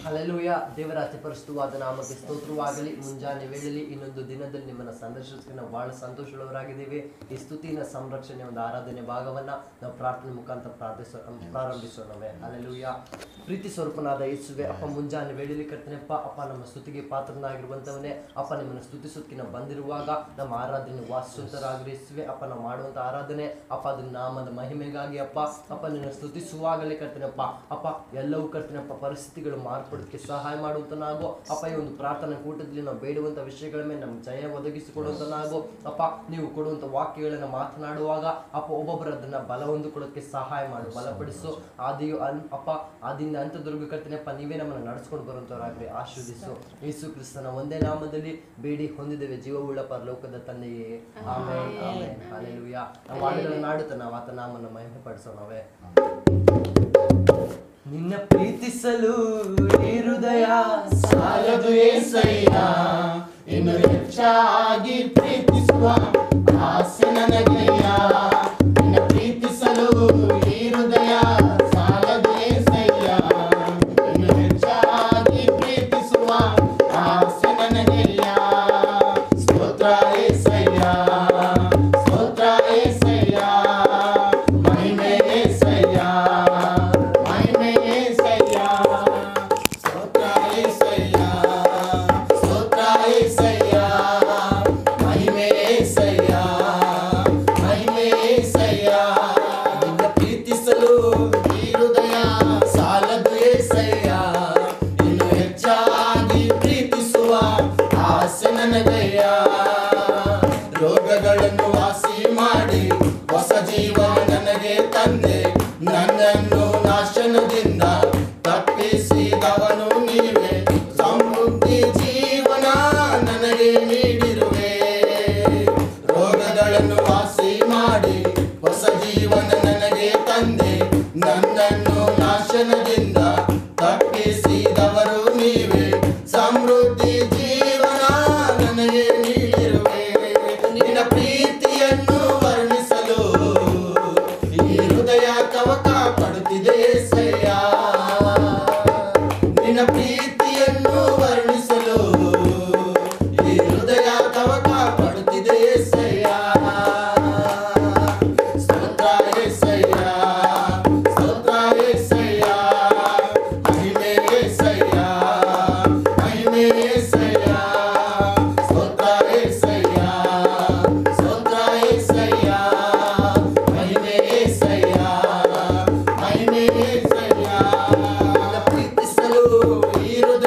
Alleluia ದೇವರ ಅತಿ ಪರಿಶುದ್ಧವಾದ ನಾಮಕ್ಕೆ ಸ್ತೋತ್ರವಾಗಲಿ ಮುಂಜಾನೆ ವೇಳೆಯಲ್ಲಿ ಇನ್ನೊಂದು ದಿನದಲ್ಲಿ ನಿಮ್ಮನ್ನ ಸಂದರ್ಶಿಸಕ್ಕೆ ನಾವು ಬಹಳ ಸಂತೋಷವುಳ್ಳವರಾಗಿದ್ದೇವೆ ಈ ಸ್ತುತಿನ ಸಂರಕ್ಷಣೆ ಒಂದು ಆರಾಧನೆ ಭಾಗವನ್ನ ನಾವು ಪ್ರಾರ್ಥನೆ ಮುಖಾಂತರ ಪ್ರಾರ್ಥಿಸೋ ಪ್ರಾರಂಭಿಸೋಣವೇ ಅಲ್ಲೆಲೂಯ ಪ್ರೀತಿ ಸ್ವರೂಪನಾದ ಯೇಸುವೆ ಅಪ್ಪ ಮುಂಜಾನೆ ವೇಳೆಯಲ್ಲಿ ಕರ್ತನೆಪ್ಪ ಅಪ್ಪ ನಮ್ಮ ಸ್ತುತಿಗೆ ಪಾತ್ರನಾಗಿರುವಂತವನೇ ಅಪ್ಪ ನಿಮ್ಮನ್ನು ಸ್ತುತಿಸೋದಕ್ಕೆ ನಾವು ಬಂದಿರುವಾಗ ನಮ್ಮ ಆರಾಧನೆ ವಾಸುವಂತರಾಗಿರಿ ಯೇಸುವೆ ಅಪ್ಪ ನಾವು ಮಾಡುವಂತ ಆರಾಧನೆ ಅಪ್ಪ ಅದು ನಾಮದ ಮಹಿಮೆಗಾಗಿ ಅಪ್ಪ ಅಪ್ಪ ನಿನ್ನ ಸ್ತುತಿಸುವಾಗಲೇ ಕರ್ತನೆಪ್ಪ ಅಪ್ಪ ಎಲ್ಲವೂ ಕರ್ತನೆಪ್ಪ ಪರಿಸ್ಥಿತಿಗಳು ಮಾರ್ಪಡೋದಕ್ಕೆ ಸಹಾಯ ಮಾಡುವಂತ ನಾವು ಅಪ್ಪ ಈ ಒಂದು ಪ್ರಾರ್ಥನಾ ಕೂಟದಲ್ಲಿ ನಾವು ಬೇಡುವಂತ ವಿಷಯಗಳ ಮೇಲೆ ನಮ್ಗೆ ಜಯ ಒದಗಿಸಿಕೊಡುವಂತ ನಾವು ಅಪ್ಪ ನೀವು ಕೊಡುವಂತ ವಾಕ್ಯಗಳನ್ನ ಮಾತನಾಡುವಾಗ ಅಪ್ಪ ಒಬ್ಬೊಬ್ಬರು ಅದನ್ನ ಬಲ ಹೊಂದಿಕೊಳ್ಳೋದಕ್ಕೆ ಸಹಾಯ ಮಾಡು ಬಲಪಡಿಸು ಆದಿಯು ಅನ್ ಅಪ್ಪ ಆದಿಂದ ಅಂತದವರೆಗೂ ಕರ್ತನೆಪ್ಪ ನೀವೇ ನಮ್ಮನ್ನು ನಡೆಸ್ಕೊಂಡು ಬರುವಂತವರಾಗ್ರಿ ಆಶೀರ್ವದಿಸು ಯೇಸು ಕ್ರಿಸ್ತನ ಒಂದೇ ನಾಮದಲ್ಲಿ ಬೇಡಿ ಹೊಂದಿದ್ದೇವೆ ಜೀವವುಳ್ಳ ಪರಲೋಕದ ತಂದೆಯೇ ಆಮೇಲೆ ಆಮೇಲೆ ಹಾಲೆಲೂಯ ನಾವು ಹಾಡುಗಳನ್ನ ಆಡುತ್ತಾ ನಾವು ಆತ ನಾಮನ ಮಹಿಮೆ ಪಡಿಸೋಣವೇ ನಿನ್ನ ಪ್ರೀತಿಸಲು ಈ ಹೃದಯ ಸಾಲದು ಏಸಯ್ಯ ಇನ್ನು ಹೆಚ್ಚಾಗಿ ಪ್ರೀತಿಸುವ ಆಸೆ ನನಗಯ್ಯ ನಿನ್ನ ಪ್ರೀತಿಸಲು ಈ ಹೃದಯ ಸಾಲದು ಏಸಯ್ಯ ಇನ್ನು ಹೆಚ್ಚಾಗಿ ಪ್ರೀತಿಸುವ ಆಸೆ ನನಗಯ್ಯ ಸ್ತೋತ್ರ ಏಸಯ್ಯ ಸ್ತೋತ್ರ ಏಸಯ್ಯ ಮಹಿಮೆ ಏಸಯ್ಯ ಮಹಿಮೆ ಏಸಯ್ಯ ಸ್ತೋತ್ರ ಏಸಯ್ಯ ಸ್ತೋತ್ರ ಏಸಯ್ಯ ಮಹಿಮೆ ಏಸಯ್ಯ ಮಹಿಮೆ ಏಸಯ್ಯ ನಿನ್ನ ಪ್ರೀತಿಸಲು ಈ ಹೃದಯ ಸಾಲದು ಏಸಯ್ಯ ಇನ್ನು ಹೆಚ್ಚಾಗಿ ಪ್ರೀತಿಸುವ ಆಸೆ ನನಗಯ್ಯ ರೋಗಗಳನ್ನು ವಾಸಿ ಮಾಡಿ ಹೊಸ ಜೀವನ ನನಗೆ ತಂದೆ ನನ್ನನ್ನು ನಾಶನದಿಂದ ತಪ್ಪಿಸಿದವನು ನೀವೇ ಸಮೃದ್ಧಿ ಜೀವನ ನನಗೆ ನೀಡಿರುವೆ ರೋಗಗಳನ್ನು ವಾಸಿ ಮಾಡಿ ಹೊಸ ಜೀವನ ನನಗೆ ತಂದೆ ನನ್ನನ್ನು ನಾಶನದಿಂದ ತಪ್ಪಿಸಿದವರು ನೀವೇ ಸಮೃದ್ಧಿ ಜೀವನ ನನಗೆ ನೀಡಿರುವೆ ನಿನ್ನ ಪ್ರೀತಿಯನ್ನು ವರ್ಣಿಸಲು ಈ ಹೃದಯ ಕವಕ ಪಡುತ್ತಿದೆ ಸಯ್ಯ ನಿನ್ನ ಪ್ರೀತಿಯನ್ನು ವರ್ಣಿಸಲು ಈ ಹೃದಯ ಕವಕ ಪಡುತ್ತಿದೆ ಸಯ್ಯ ಸ್ತೋತ್ರ ಏಸಯ್ಯ ಸ್ತೋತ್ರ ಏಸಯ್ಯ ಮಹಿಮೆ ಏಸಯ್ಯ ಮಹಿಮೆ ಏಸಯ್ಯ ಸ್ತೋತ್ರ ಏಸಯ್ಯ ಸ್ತೋತ್ರ ಏಸಯ್ಯ ಮಹಿಮೆ ಏಸಯ್ಯ ಮಹಿಮೆ ಏಸಯ್ಯ ಪ್ರೀತಿಸಲು ಈ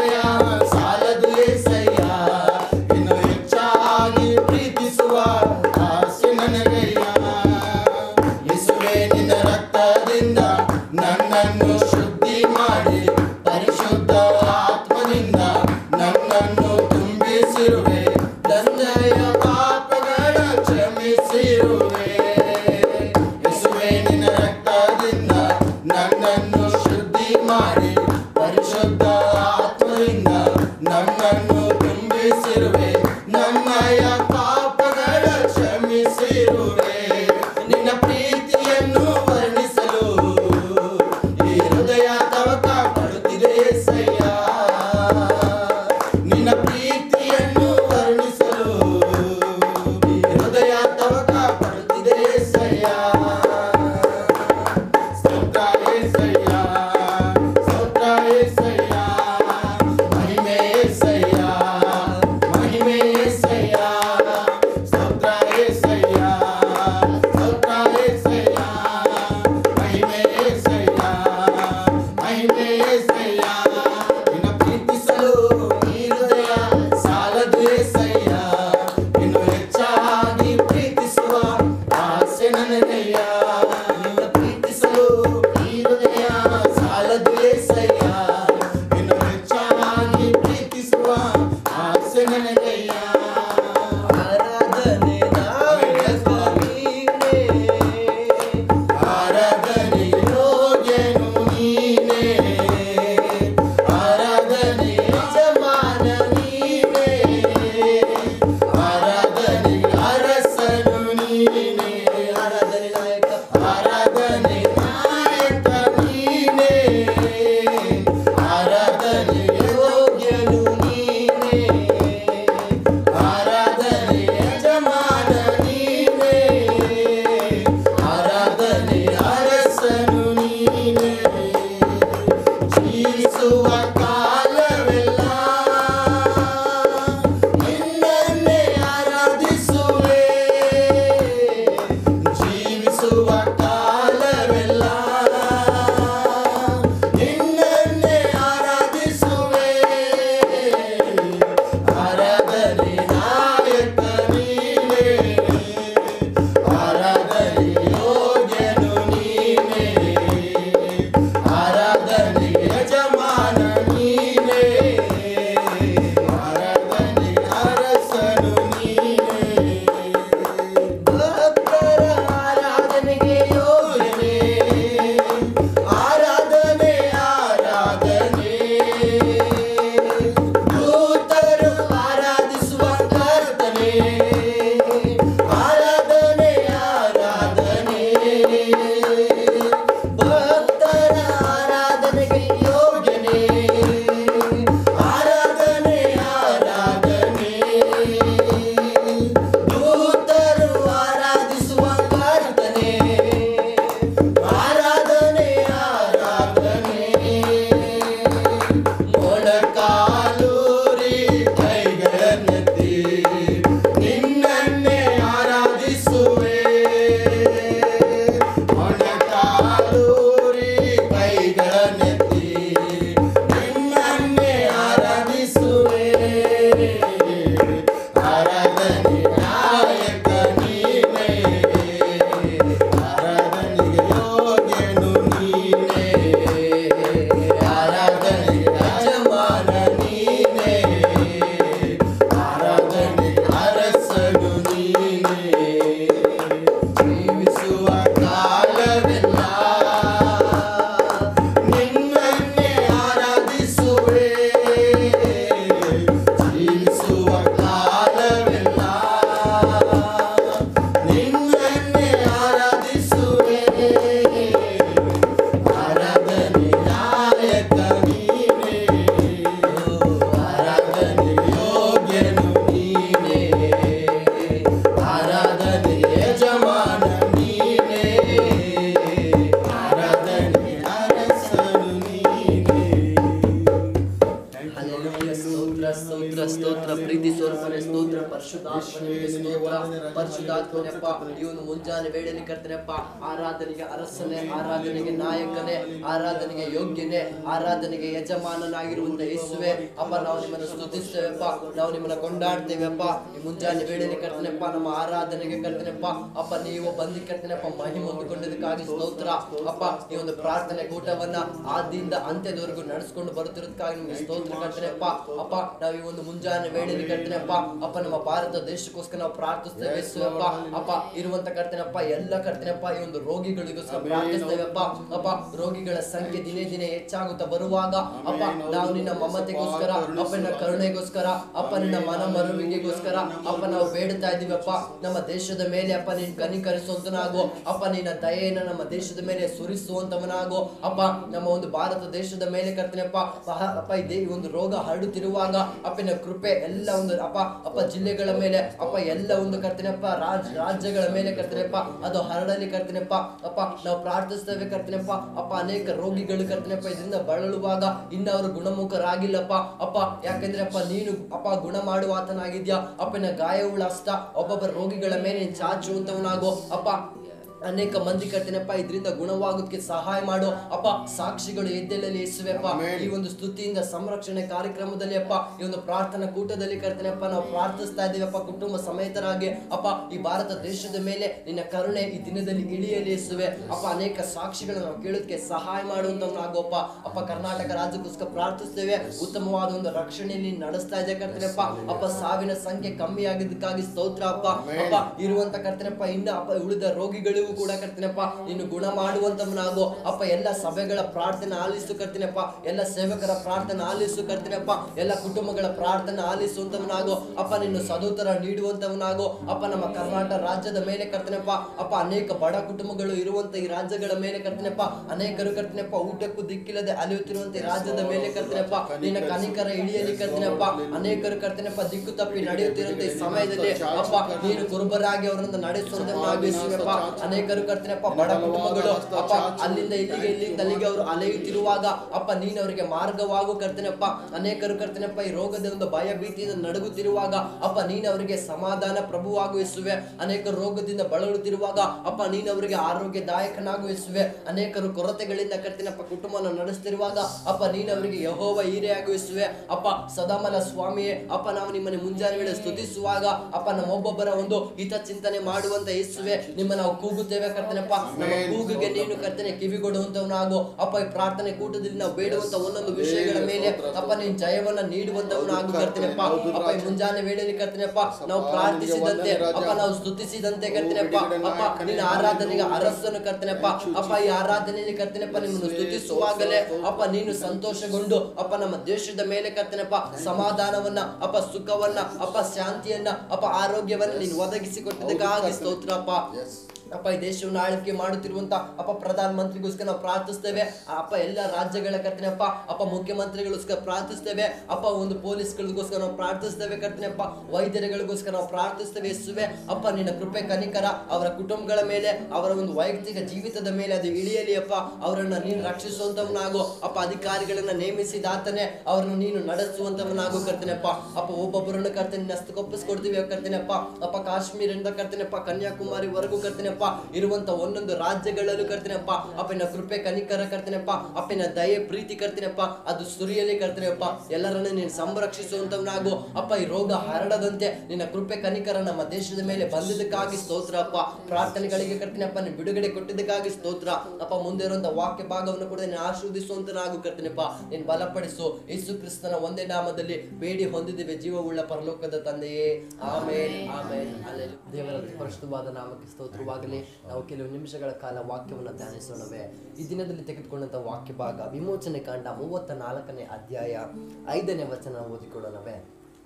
ಹಲ್ಲೆಲೂಯಾ. ಸ್ತೋತ್ರ ಸ್ತೋತ್ರ ಸ್ತೋತ್ರ ಪ್ರೀತಿ ಸ್ವರೂಪನೇ ಸ್ತೋತ್ರ ಪರಿಶುದ್ಧಾತ್ಮನೇ ಸ್ತೋತ್ರ ಪರಿಶುದ್ಧಾತ್ಮನೆಪ್ಪ ಈ ಒಂದು ಮುಂಜಾನೆ ವೇಳೆಯಲ್ಲಿ ಕರ್ತನೆಪ್ಪ ಆರಾಧನೆಗೆ ಅರಸನೇ ಆರಾಧನೆಗೆ ನಾಯಕನೇ ಆರಾಧನೆಗೆ ಯೋಗ್ಯನೇ ಆರಾಧನೆಗೆ ಯಜಮಾನನಾಗಿರುವಂತ ಯೇಸುವೆ ಅಪ್ಪ ನಾವು ನಿಮ್ಮನ್ನು ಸ್ತುತಿಸ್ತೇವೆಪ್ಪ ನಾವು ನಿಮ್ಮನ್ನ ಕೊಂಡಾಡ್ತೇವೆಪ್ಪ ಈ ಮುಂಜಾನೆ ವೇಳೆಯಲ್ಲಿ ಕರ್ತನೆಪ್ಪ ನಮ್ಮ ಆರಾಧನೆಗೆ ಕರ್ತನೆಪ್ಪ ಅಪ್ಪ ನೀವು ಬಂದಿ ಕರ್ತನೆಪ್ಪ ಮಹಿಮೆ ಹೊಂದಿಕೊಂಡಿದ್ದಕ್ಕಾಗಿ ಸ್ತೋತ್ರ ಅಪ್ಪ ಈ ಒಂದು ಪ್ರಾರ್ಥನೆ ಕೂಟವನ್ನ ಆದಿಯಿಂದ ಅಂತ್ಯದವರೆಗೂ ನಡೆಸ್ಕೊಂಡು ಬರುತ್ತಿರೋದಕ್ಕಾಗಿ ನಿಮ್ಗೆ ಸ್ತೋತ್ರ ಕರ್ತನೆಪ್ಪ ಅಪ್ಪ ನಾವು ಈ ಒಂದು ಮುಂಜಾನೆ ವೇಳೆಯಲ್ಲಿ ಕರ್ತನೆಪ್ಪ ಅಪ್ಪ ನಮ್ಮ ಭಾರತ ದೇಶಕ್ಕೋಸ್ಕರ ನಾವು ಪ್ರಾರ್ಥಿಸ್ತೇವೆ ಯೇಸುವಪ್ಪ ಅಪ್ಪ ಇರುವಂತ ಕರ್ತನೆಪ್ಪ ಎಲ್ಲ ಕರ್ತನೆಪ್ಪ ಈ ಒಂದು ರೋಗಿಗಳಿಗೋಸ್ಕರ ಪ್ರಾರ್ಥಿಸ್ತೇವೆಪ್ಪ ಅಪ್ಪ ರೋಗಿಗಳ ಸಂಖ್ಯೆ ದಿನೇ ದಿನೇ ಹೆಚ್ಚಾಗುತ್ತಾ ಬರುವಾಗ ಅಪ್ಪ ನಾವು ನಿನ್ನ ಮಮತೆಗೋಸ್ಕರ ಅಪ್ಪ ನಿನ್ನ ಕರುಣೆಗೋಸ್ಕರ ಅಪ್ಪ ನಿನ್ನ ಮನ ಮರುವಿಗೆಗೋಸ್ಕರ ಅಪ್ಪ ನಾವು ಬೇಡ್ತಾ ಇದೀವಪ್ಪ ನಮ್ಮ ದೇಶದ ಮೇಲೆ ಅಪ್ಪ ನೀನು ಕನಿಕರಿಸುವಂತನಾಗು ಅಪ್ಪ ನಿನ್ನ ದಯೆಯನ್ನ ನಮ್ಮ ದೇಶದ ಮೇಲೆ ಸುರಿಸುವಂತವನಾಗು ಅಪ್ಪ ನಮ್ಮ ಒಂದು ಭಾರತ ದೇಶದ ಮೇಲೆ ಕರ್ತನೆಪ್ಪ ಮಹಾ- ಅಪ್ಪ ಇದೆ ಈ ಒಂದು ರೋಗ ಹರಡುತ್ತಿರುವಾಗ ಅಪ್ಪನ ಕೃಪೆ ಎಲ್ಲ ಒಂದು ಅಪ್ಪ ಅಪ್ಪ ಜಿಲ್ಲೆಗಳ ಮೇಲೆ ಅಪ್ಪ ಎಲ್ಲ ಒಂದು ಕರ್ತನೆಪ್ಪ ರಾಜ್ ರಾಜ್ಯಗಳ ಮೇಲೆ ಕರ್ತನೆಪ್ಪ ಅದು ಹರಡಲಿ ಕರ್ತನೆಪ್ಪ ಅಪ್ಪ ನಾವು ಪ್ರಾರ್ಥಿಸ್ತೇವೆ ಕರ್ತನೆಪ್ಪ ಅಪ್ಪ ಅನೇಕ ರೋಗಿಗಳು ಕರ್ತನೆಪ್ಪ ಇದರಿಂದ ಬಳಲುವಾಗ ಇನ್ನು ಅವರು ಗುಣಮುಖರಾಗಿಲ್ಲಪ್ಪ ಅಪ್ಪ ಯಾಕಂದ್ರೆ ಅಪ್ಪ ನೀನು ಅಪ್ಪ ಗುಣ ಮಾಡುವ ಆತನಾಗಿದ್ಯಾ ಅಪ್ಪನ ಗಾಯವುಳ್ಳ ಹಸ್ತ ಒಬ್ಬೊಬ್ಬ ರೋಗಿಗಳ ಮೇಲೆ ನೀನು ಚಾಚುವಂತವನಾಗೋ ಅಪ್ಪ ಅನೇಕ ಮಂದಿ ಕರ್ತನೆಪ್ಪ ಇದರಿಂದ ಗುಣವಾಗೋದಕ್ಕೆ ಸಹಾಯ ಮಾಡು ಅಪ್ಪ ಸಾಕ್ಷಿಗಳು ಎದ್ದೆಲ್ಲಲ್ಲಿ ಯೇಸುವೆಪ್ಪ ಈ ಒಂದು ಸ್ತುತಿಯಿಂದ ಸಂರಕ್ಷಣೆ ಕಾರ್ಯಕ್ರಮದಲ್ಲಿ ಅಪ್ಪ ಈ ಒಂದು ಪ್ರಾರ್ಥನಾ ಕೂಟದಲ್ಲಿ ಕರ್ತನೆಪ್ಪ ನಾವು ಪ್ರಾರ್ಥಿಸ್ತಾ ಇದ್ದೀವಪ್ಪ ಕುಟುಂಬ ಸಮೇತರಾಗಿ ಅಪ್ಪ ಈ ಭಾರತ ದೇಶದ ಮೇಲೆ ನಿನ್ನ ಕರುಣೆ ಈ ದಿನದಲ್ಲಿ ಇಳಿಯಲಿ ಯೇಸುವೆ ಅಪ್ಪ ಅನೇಕ ಸಾಕ್ಷಿಗಳನ್ನು ನಾವು ಕೇಳೋದಕ್ಕೆ ಸಹಾಯ ಮಾಡುವಂತವನಾಗೋಪ್ಪ ಅಪ್ಪ ಕರ್ನಾಟಕ ರಾಜ್ಯಕ್ಕೋಸ್ಕರ ಪ್ರಾರ್ಥಿಸ್ತೇವೆ ಉತ್ತಮವಾದ ಒಂದು ರಕ್ಷಣೆಯಲ್ಲಿ ನೀನು ನಡೆಸ್ತಾ ಇದೆ ಕರ್ತನೆಪ್ಪ ಅಪ್ಪ ಸಾವಿನ ಸಂಖ್ಯೆ ಕಮ್ಮಿ ಆಗಿದ್ದಕ್ಕಾಗಿ ಸ್ತೋತ್ರ ಅಪ್ಪ ಅಪ್ಪ ಇರುವಂತ ಕರ್ತನೆಪ್ಪ ಇನ್ನ ಅಪ್ಪ ಉಳಿದ ರೋಗಿಗಳಿಗೂ ಕೂಡ ಕರ್ತನೆಪ್ಪ ನೀನು ಗುಣ ಮಾಡುವಂತವನಾಗೋ ಅಪ್ಪ ಎಲ್ಲ ಸಭೆಗಳ ಪ್ರಾರ್ಥನೆ ಆಲಿಸು ಕರ್ತೀನಪ್ಪ ಎಲ್ಲ ಸೇವಕರ ಪ್ರಾರ್ಥನೆ ಆಲಿಸು ಕರ್ತೀನಪ್ಪ ಎಲ್ಲ ಕುಟುಂಬಗಳ ಪ್ರಾರ್ಥನೆ ಆಲಿಸುವಂತವನಾಗೋ ಅಪ್ಪ ನಿನ್ನ ಸದೋತ್ತರ ನೀಡುವಂತವನಾಗೋ ಅಪ್ಪ ನಮ್ಮ ಕರ್ನಾಟಕ ರಾಜ್ಯದ ಮೇಲೆ ಕರ್ತನೆಪ್ಪ ಅಪ್ಪ ಅನೇಕ ಬಡ ಕುಟುಂಬಗಳು ಇರುವಂತ ಈ ರಾಜ್ಯಗಳ ಮೇಲೆ ಕರ್ತನೆಪ್ಪ ಅನೇಕರು ಕರ್ತನೆಪ್ಪ ಊಟಕ್ಕೂ ದಿಕ್ಕಿಲ್ಲದೆ ಅಲಿಯುತ್ತಿರುವಂತ ಈ ರಾಜ್ಯದ ಮೇಲೆ ಕರ್ತನೆಪ್ಪ ನಿನ್ನ ಕನಿಕರ ಇಳಿಯಲಿ ಕರ್ತನೆಪ್ಪ ಅನೇಕರು ಕರ್ತನೆಪ್ಪ ದಿಕ್ಕು ತಪ್ಪಿ ನಡೆಯುತ್ತಿರುವಂತ ಈ ಸಮಯದಲ್ಲಿ ಅಪ್ಪ ನೀನು ಕುರುಬರಾಗಿ ಅವರನ್ನು ನಡೆಸುವಂತವನಾಗಿಸುವಪ್ಪ ಅನೇಕರು ಕರ್ತನೆಪ್ಪ ಬಡ ಕುಟುಂಬಗಳು ಅಪ್ಪ ಅಲ್ಲಿಂದ ಇಲ್ಲಿಗೆ ಇಲ್ಲಿಂದ ಅಲ್ಲಿಗೆ ಅವರು ಅಲೆಯುತ್ತಿರುವಾಗ ಅಪ್ಪ ನೀನು ಅವರಿಗೆ ಮಾರ್ಗವಾಗು ಕರ್ತನೆಪ್ಪ ಅನೇಕರು ಕರ್ತನೆಪ್ಪ ಈ ರೋಗದ ಒಂದು ಭಯ ಭೀತಿಯಿಂದ ನಡುಗುತ್ತಿರುವಾಗ ಅಪ್ಪ ನೀನು ಅವರಿಗೆ ಸಮಾಧಾನ ಪ್ರಭುವಾಗು ಯೇಸುವೆ ಅನೇಕರು ರೋಗದಿಂದ ಬಳಲುತ್ತಿರುವಾಗ ಅಪ್ಪ ನೀನು ಅವರಿಗೆ ಆರೋಗ್ಯದಾಯಕನಾಗು ಯೇಸುವೆ ಅನೇಕರು ಕೊರತೆಗಳಿಂದ ಕರ್ತನೆಪ್ಪ ಕುಟುಂಬನ ನಡೆಸ್ತಿರುವಾಗ ಅಪ್ಪ ನೀನು ಅವರಿಗೆ ಯಹೋವ ಹೀರೆಯಾಗು ಯೇಸುವೆ ಅಪ್ಪ ಸದಾಮಲ ಸ್ವಾಮಿಯೇ ಅಪ್ಪ ನಾವು ನಿಮ್ಮನ್ನು ಮುಂಜಾನೆ ವೇಳೆ ಸ್ತುತಿಸುವಾಗ ಅಪ್ಪ ನಮ್ಮೊಬ್ಬೊಬ್ಬರ ಒಂದು ಹಿತ ಚಿಂತನೆ ಮಾಡುವಂತ ಯೇಸುವೆ ನಿಮ್ಮ ನಾವು ಕೂಗುತ್ತೇವೆ ಕರ್ತನೆಪ್ಪ ನಮ್ಮ ಕೂಗಿಗೆ ನೀನು ಕರ್ತನೆ ಕಿವಿಗೊಡುವಂತವನಾಗು ಅಪ್ಪ ಈ ಪ್ರಾರ್ಥನೆ ಕೂಟದಲ್ಲಿ ನಾವು ಬೇಡುವಂತ ಒಂದೊಂದು ವಿಷಯಗಳ ಮೇಲೆ ಅಪ್ಪ ನೀನು ಜಯವನ್ನ ನೀಡುವಂತವನಾಗು ಕರ್ತನೆಪ್ಪ ಅಪ್ಪ ಈ ಮುಂಜಾನೆ ವೇಳೆಯಲ್ಲಿ ಕರ್ತನೆಪ್ಪ ನಾವು ಪ್ರಾರ್ಥಿಸಿದಂತೆ ಅಪ್ಪ ನಾವು ಸ್ತುತಿಸಿದಂತೆ ಕರ್ತನೆಪ್ಪ ಅಪ್ಪ ನಿನ್ನ ಆರಾಧನೆಗೆ ಅರಸನು ಕರ್ತನೆಪ್ಪ ಅಪ್ಪ ಈ ಆರಾಧನೆಯಲ್ಲಿ ಕರ್ತನೆಪ್ಪ ನಿಮ್ಮನ್ನು ಸ್ತುತಿಸುವಾಗಲೇ ಅಪ್ಪ ನೀನು ಸಂತೋಷಗೊಂಡು ಅಪ್ಪ ನಮ್ಮ ದೇಶದ ಮೇಲೆ ಕರ್ತನೆಪ್ಪ ಸಮಾಧಾನವನ್ನ ಅಪ್ಪ ಸುಖವನ್ನ ಅಪ್ಪ ಶಾಂತಿಯನ್ನ ಅಪ್ಪ ಆರೋಗ್ಯವನ್ನ ನೀನು ಒದಗಿಸಿಕೊಟ್ಟಿದ್ದಕ್ಕಾಗಿ ಸ್ತೋತ್ರಪ್ಪ ಅಪ್ಪ ಈ ದೇಶವನ್ನು ಆಳ್ವಿಕೆ ಮಾಡುತ್ತಿರುವಂತ ಅಪ್ಪ ಪ್ರಧಾನ ಮಂತ್ರಿಗೋಸ್ಕರ ನಾವು ಪ್ರಾರ್ಥಿಸ್ತೇವೆ ಆ ಅಪ್ಪ ಎಲ್ಲ ರಾಜ್ಯಗಳ ಕರ್ತನೆಪ್ಪ ಅಪ್ಪ ಮುಖ್ಯಮಂತ್ರಿಗಳಿಗೋಸ್ಕರ ಪ್ರಾರ್ಥಿಸ್ತೇವೆ ಅಪ್ಪ ಒಂದು ಪೊಲೀಸ್ಗಳಿಗೋಸ್ಕರ ನಾವು ಪ್ರಾರ್ಥಿಸ್ತೇವೆ ಕರ್ತನೆಪ್ಪ ವೈದ್ಯರುಗಳಿಗೋಸ್ಕರ ನಾವು ಪ್ರಾರ್ಥಿಸ್ತೇವೆ ಯೇಸುವೆ ಅಪ್ಪ ನಿನ್ನ ಕೃಪೆ ಕನಿಕರ ಅವರ ಕುಟುಂಬಗಳ ಮೇಲೆ ಅವರ ಒಂದು ವೈಯಕ್ತಿಕ ಜೀವಿತದ ಮೇಲೆ ಅದು ಇಳಿಯಲಿ ಅಪ್ಪ ಅವರನ್ನ ನೀನು ರಕ್ಷಿಸುವಂತವನಾಗು ಅಪ್ಪ ಅಧಿಕಾರಿಗಳನ್ನ ನೇಮಿಸಿದಾತನೇ ಅವರನ್ನು ನೀನು ನಡೆಸುವಂತವನಾಗು ಕರ್ತನೆಪ್ಪ ಅಪ್ಪ ಒಬ್ಬೊಬ್ಬರನ್ನು ಕರ್ತನೆ ನಸ್ತಕೊಪ್ಪಿಸ್ಕೊಡ್ತೀವಿ ಕರ್ತನೆಪ್ಪ ಅಪ್ಪ ಕಾಶ್ಮೀರದಿಂದ ಕರ್ತನೆಪ್ಪ ಕನ್ಯಾಕುಮಾರಿವರೆಗೂ ಕರ್ತನೆಪ್ಪ ಇರುವಂತ ಒಂದೊಂದು ರಾಜ್ಯಗಳಲ್ಲೂ ಕರ್ತನೆಪ್ಪ ಅಪ್ಪನ ಕೃಪೆ ಕನಿಕರ ಕರ್ತನೆಪ್ಪ ಅಪ್ಪನ ದಯೆ ಪ್ರೀತಿ ಕರ್ತನೆಪ್ಪ ಅದು ಸುರಿಯಲಿ ಕರ್ತನೆಪ್ಪ ಎಲ್ಲರನ್ನು ನೀನು ಸಂರಕ್ಷಿಸುವಂತವನಾಗು ಅಪ್ಪ ಈ ರೋಗ ಹರಡದಂತೆ ನಿನ್ನ ಕೃಪೆ ಕನಿಕರ ನಮ್ಮ ದೇಶದ ಮೇಲೆ ಬಂದಿದ್ದಕ್ಕಾಗಿ ಸ್ತೋತ್ರ ಅಪ್ಪ ಪ್ರಾರ್ಥನೆಗಳಿಗೆ ಕರ್ತನೆಪ್ಪ ನೀನು ಬಿಡುಗಡೆ ಕೊಟ್ಟಿದ್ದಕ್ಕಾಗಿ ಸ್ತೋತ್ರ ಅಪ್ಪ ಮುಂದೆ ಇರುವಂತ ವಾಕ್ಯ ಭಾಗವನ್ನು ಕೂಡ ನೀನು ಆಶೀರ್ವದಿಸುವಂತನಾಗು ಕರ್ತನೆಪ್ಪ ನೀನು ಬಲಪಡಿಸು ಯೇಸು ಕ್ರಿಸ್ತನ ಒಂದೇ ನಾಮದಲ್ಲಿ ಬೇಡಿ ಹೊಂದಿದ್ದೇವೆ ಜೀವವುಳ್ಳ ಪರಲೋಕದ ತಂದೆಯೇ ಆಮೇಲೆ ಆಮೇಲೆ ಅಲ್ಲೆ ದೇವರ ಪರಿಶುದ್ಧವಾದ ನಾಮಕ್ಕೆ ಸ್ತೋತ್ರವಾಗಲಿ ನಾವು ಕೆಲವು ನಿಮಿಷಗಳ ಕಾಲ ವಾಕ್ಯವನ್ನು ಧ್ಯಾನಿಸೋಣವೇ ಈ ದಿನದಲ್ಲಿ ತೆಗೆದುಕೊಂಡಂತ ವಾಕ್ಯ ಭಾಗ ವಿಮೋಚನೆ ಕಾಂಡ ಮೂವತ್ತ ನಾಲ್ಕನೇ ಅಧ್ಯಾಯ ಐದನೇ ವಚನ ಓದಿಕೊಳ್ಳೋಣವೇ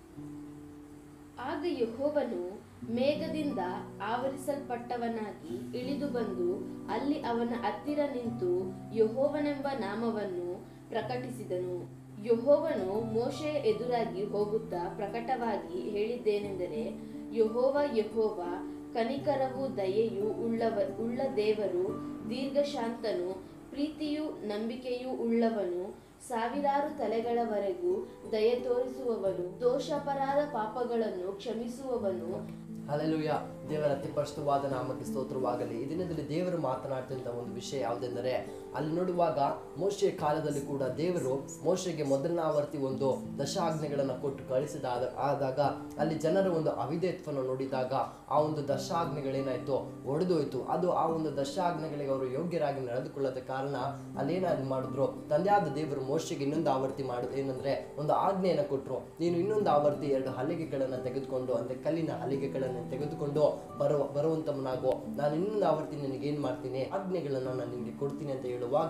ಆಗ ಯೆಹೋವನು ಮೇಘದಿಂದ ಆವರಿಸಲ್ಪಟ್ಟವನಾಗಿ ಇಳಿದು ಬಂದು ಅಲ್ಲಿ ಅವನ ಹತ್ತಿರ ನಿಂತು ಯೆಹೋವನೆಂಬ ನಾಮವನ್ನು ಪ್ರಕಟಿಸಿದನು ಯೆಹೋವನು ಮೋಶೆಯ ಎದುರಾಗಿ ಹೋಗುತ್ತಾ ಪ್ರಕಟವಾಗಿ ಹೇಳಿದ್ದೇನೆಂದರೆ ಯೆಹೋವ ಯೆಹೋವ ಕನಿಕರವು ದಯೆಯು ಉಳ್ಳವ ಉಳ್ಳ ದೇವರು ದೀರ್ಘಶಾಂತನು ಪ್ರೀತಿಯು ನಂಬಿಕೆಯೂ ಉಳ್ಳವನು ಸಾವಿರಾರು ತಲೆಗಳವರೆಗೂ ದಯೆ ತೋರಿಸುವವನು ದೋಷಪರಾಧ ಪಾಪಗಳನ್ನು ಕ್ಷಮಿಸುವವನು ಅಲ್ಲೆಲುಯ್ಯ ದೇವರ ಅತಿ ಪರಿಶುದ್ಧವಾದ ನಾಮಕ್ಕೆ ಸ್ತೋತ್ರವಾಗಲಿ ಈ ದಿನದಲ್ಲಿ ದೇವರು ಮಾತನಾಡ್ತಿದ್ದ ಒಂದು ವಿಷಯ ಯಾವುದೆಂದರೆ ಅಲ್ಲಿ ನೋಡುವಾಗ ಮೋಶೆಯ ಕಾಲದಲ್ಲಿ ಕೂಡ ದೇವರು ಮೋಶೆಗೆ ಮೊದಲನೇ ಆವರ್ತಿ ಒಂದು ದಶಾಜ್ಞೆಗಳನ್ನು ಕೊಟ್ಟು ಕಳಿಸಿದಾದ ಆದಾಗ ಅಲ್ಲಿ ಜನರ ಒಂದು ಅವಿಧೇತ್ವವನ್ನು ನೋಡಿದಾಗ ಆ ಒಂದು ದಶಾಜ್ಞೆಗಳೇನಾಯ್ತು ಒಡೆದೋಯ್ತು ಅದು ಆ ಒಂದು ದಶಾಜ್ಞೆಗಳಿಗೆ ಅವರು ಯೋಗ್ಯರಾಗಿ ನಡೆದುಕೊಳ್ಳದ ಕಾರಣ ಅಲ್ಲೇನಾದ್ರು ಮಾಡಿದ್ರು ತಂದೆಯಾದ ದೇವರು ಮೋಶೆಗೆ ಇನ್ನೊಂದು ಆವರ್ತಿ ಮಾಡುದು ಏನಂದ್ರೆ ಒಂದು ಆಜ್ಞೆಯನ್ನು ಕೊಟ್ಟರು ನೀನು ಇನ್ನೊಂದು ಆವರ್ತಿ ಎರಡು ಹಲಿಗೆಗಳನ್ನು ತೆಗೆದುಕೊಂಡು ಅಂದ್ರೆ ಕಲ್ಲಿನ ಹಲಿಗೆಗಳನ್ನು ತೆಗೆದುಕೊಂಡು ಬರುವ ಬರುವಂತವನಾಗೋ ನಾನು ಇನ್ನೊಂದು ಆವರ್ತಿ ನಿನಗೆ ಏನ್ ಮಾಡ್ತೀನಿ ಆಜ್ಞೆಗಳನ್ನು ನಾನು ನಿನಗೆ ಕೊಡ್ತೀನಿ ಅಂತ ಹೇಳುವಾಗ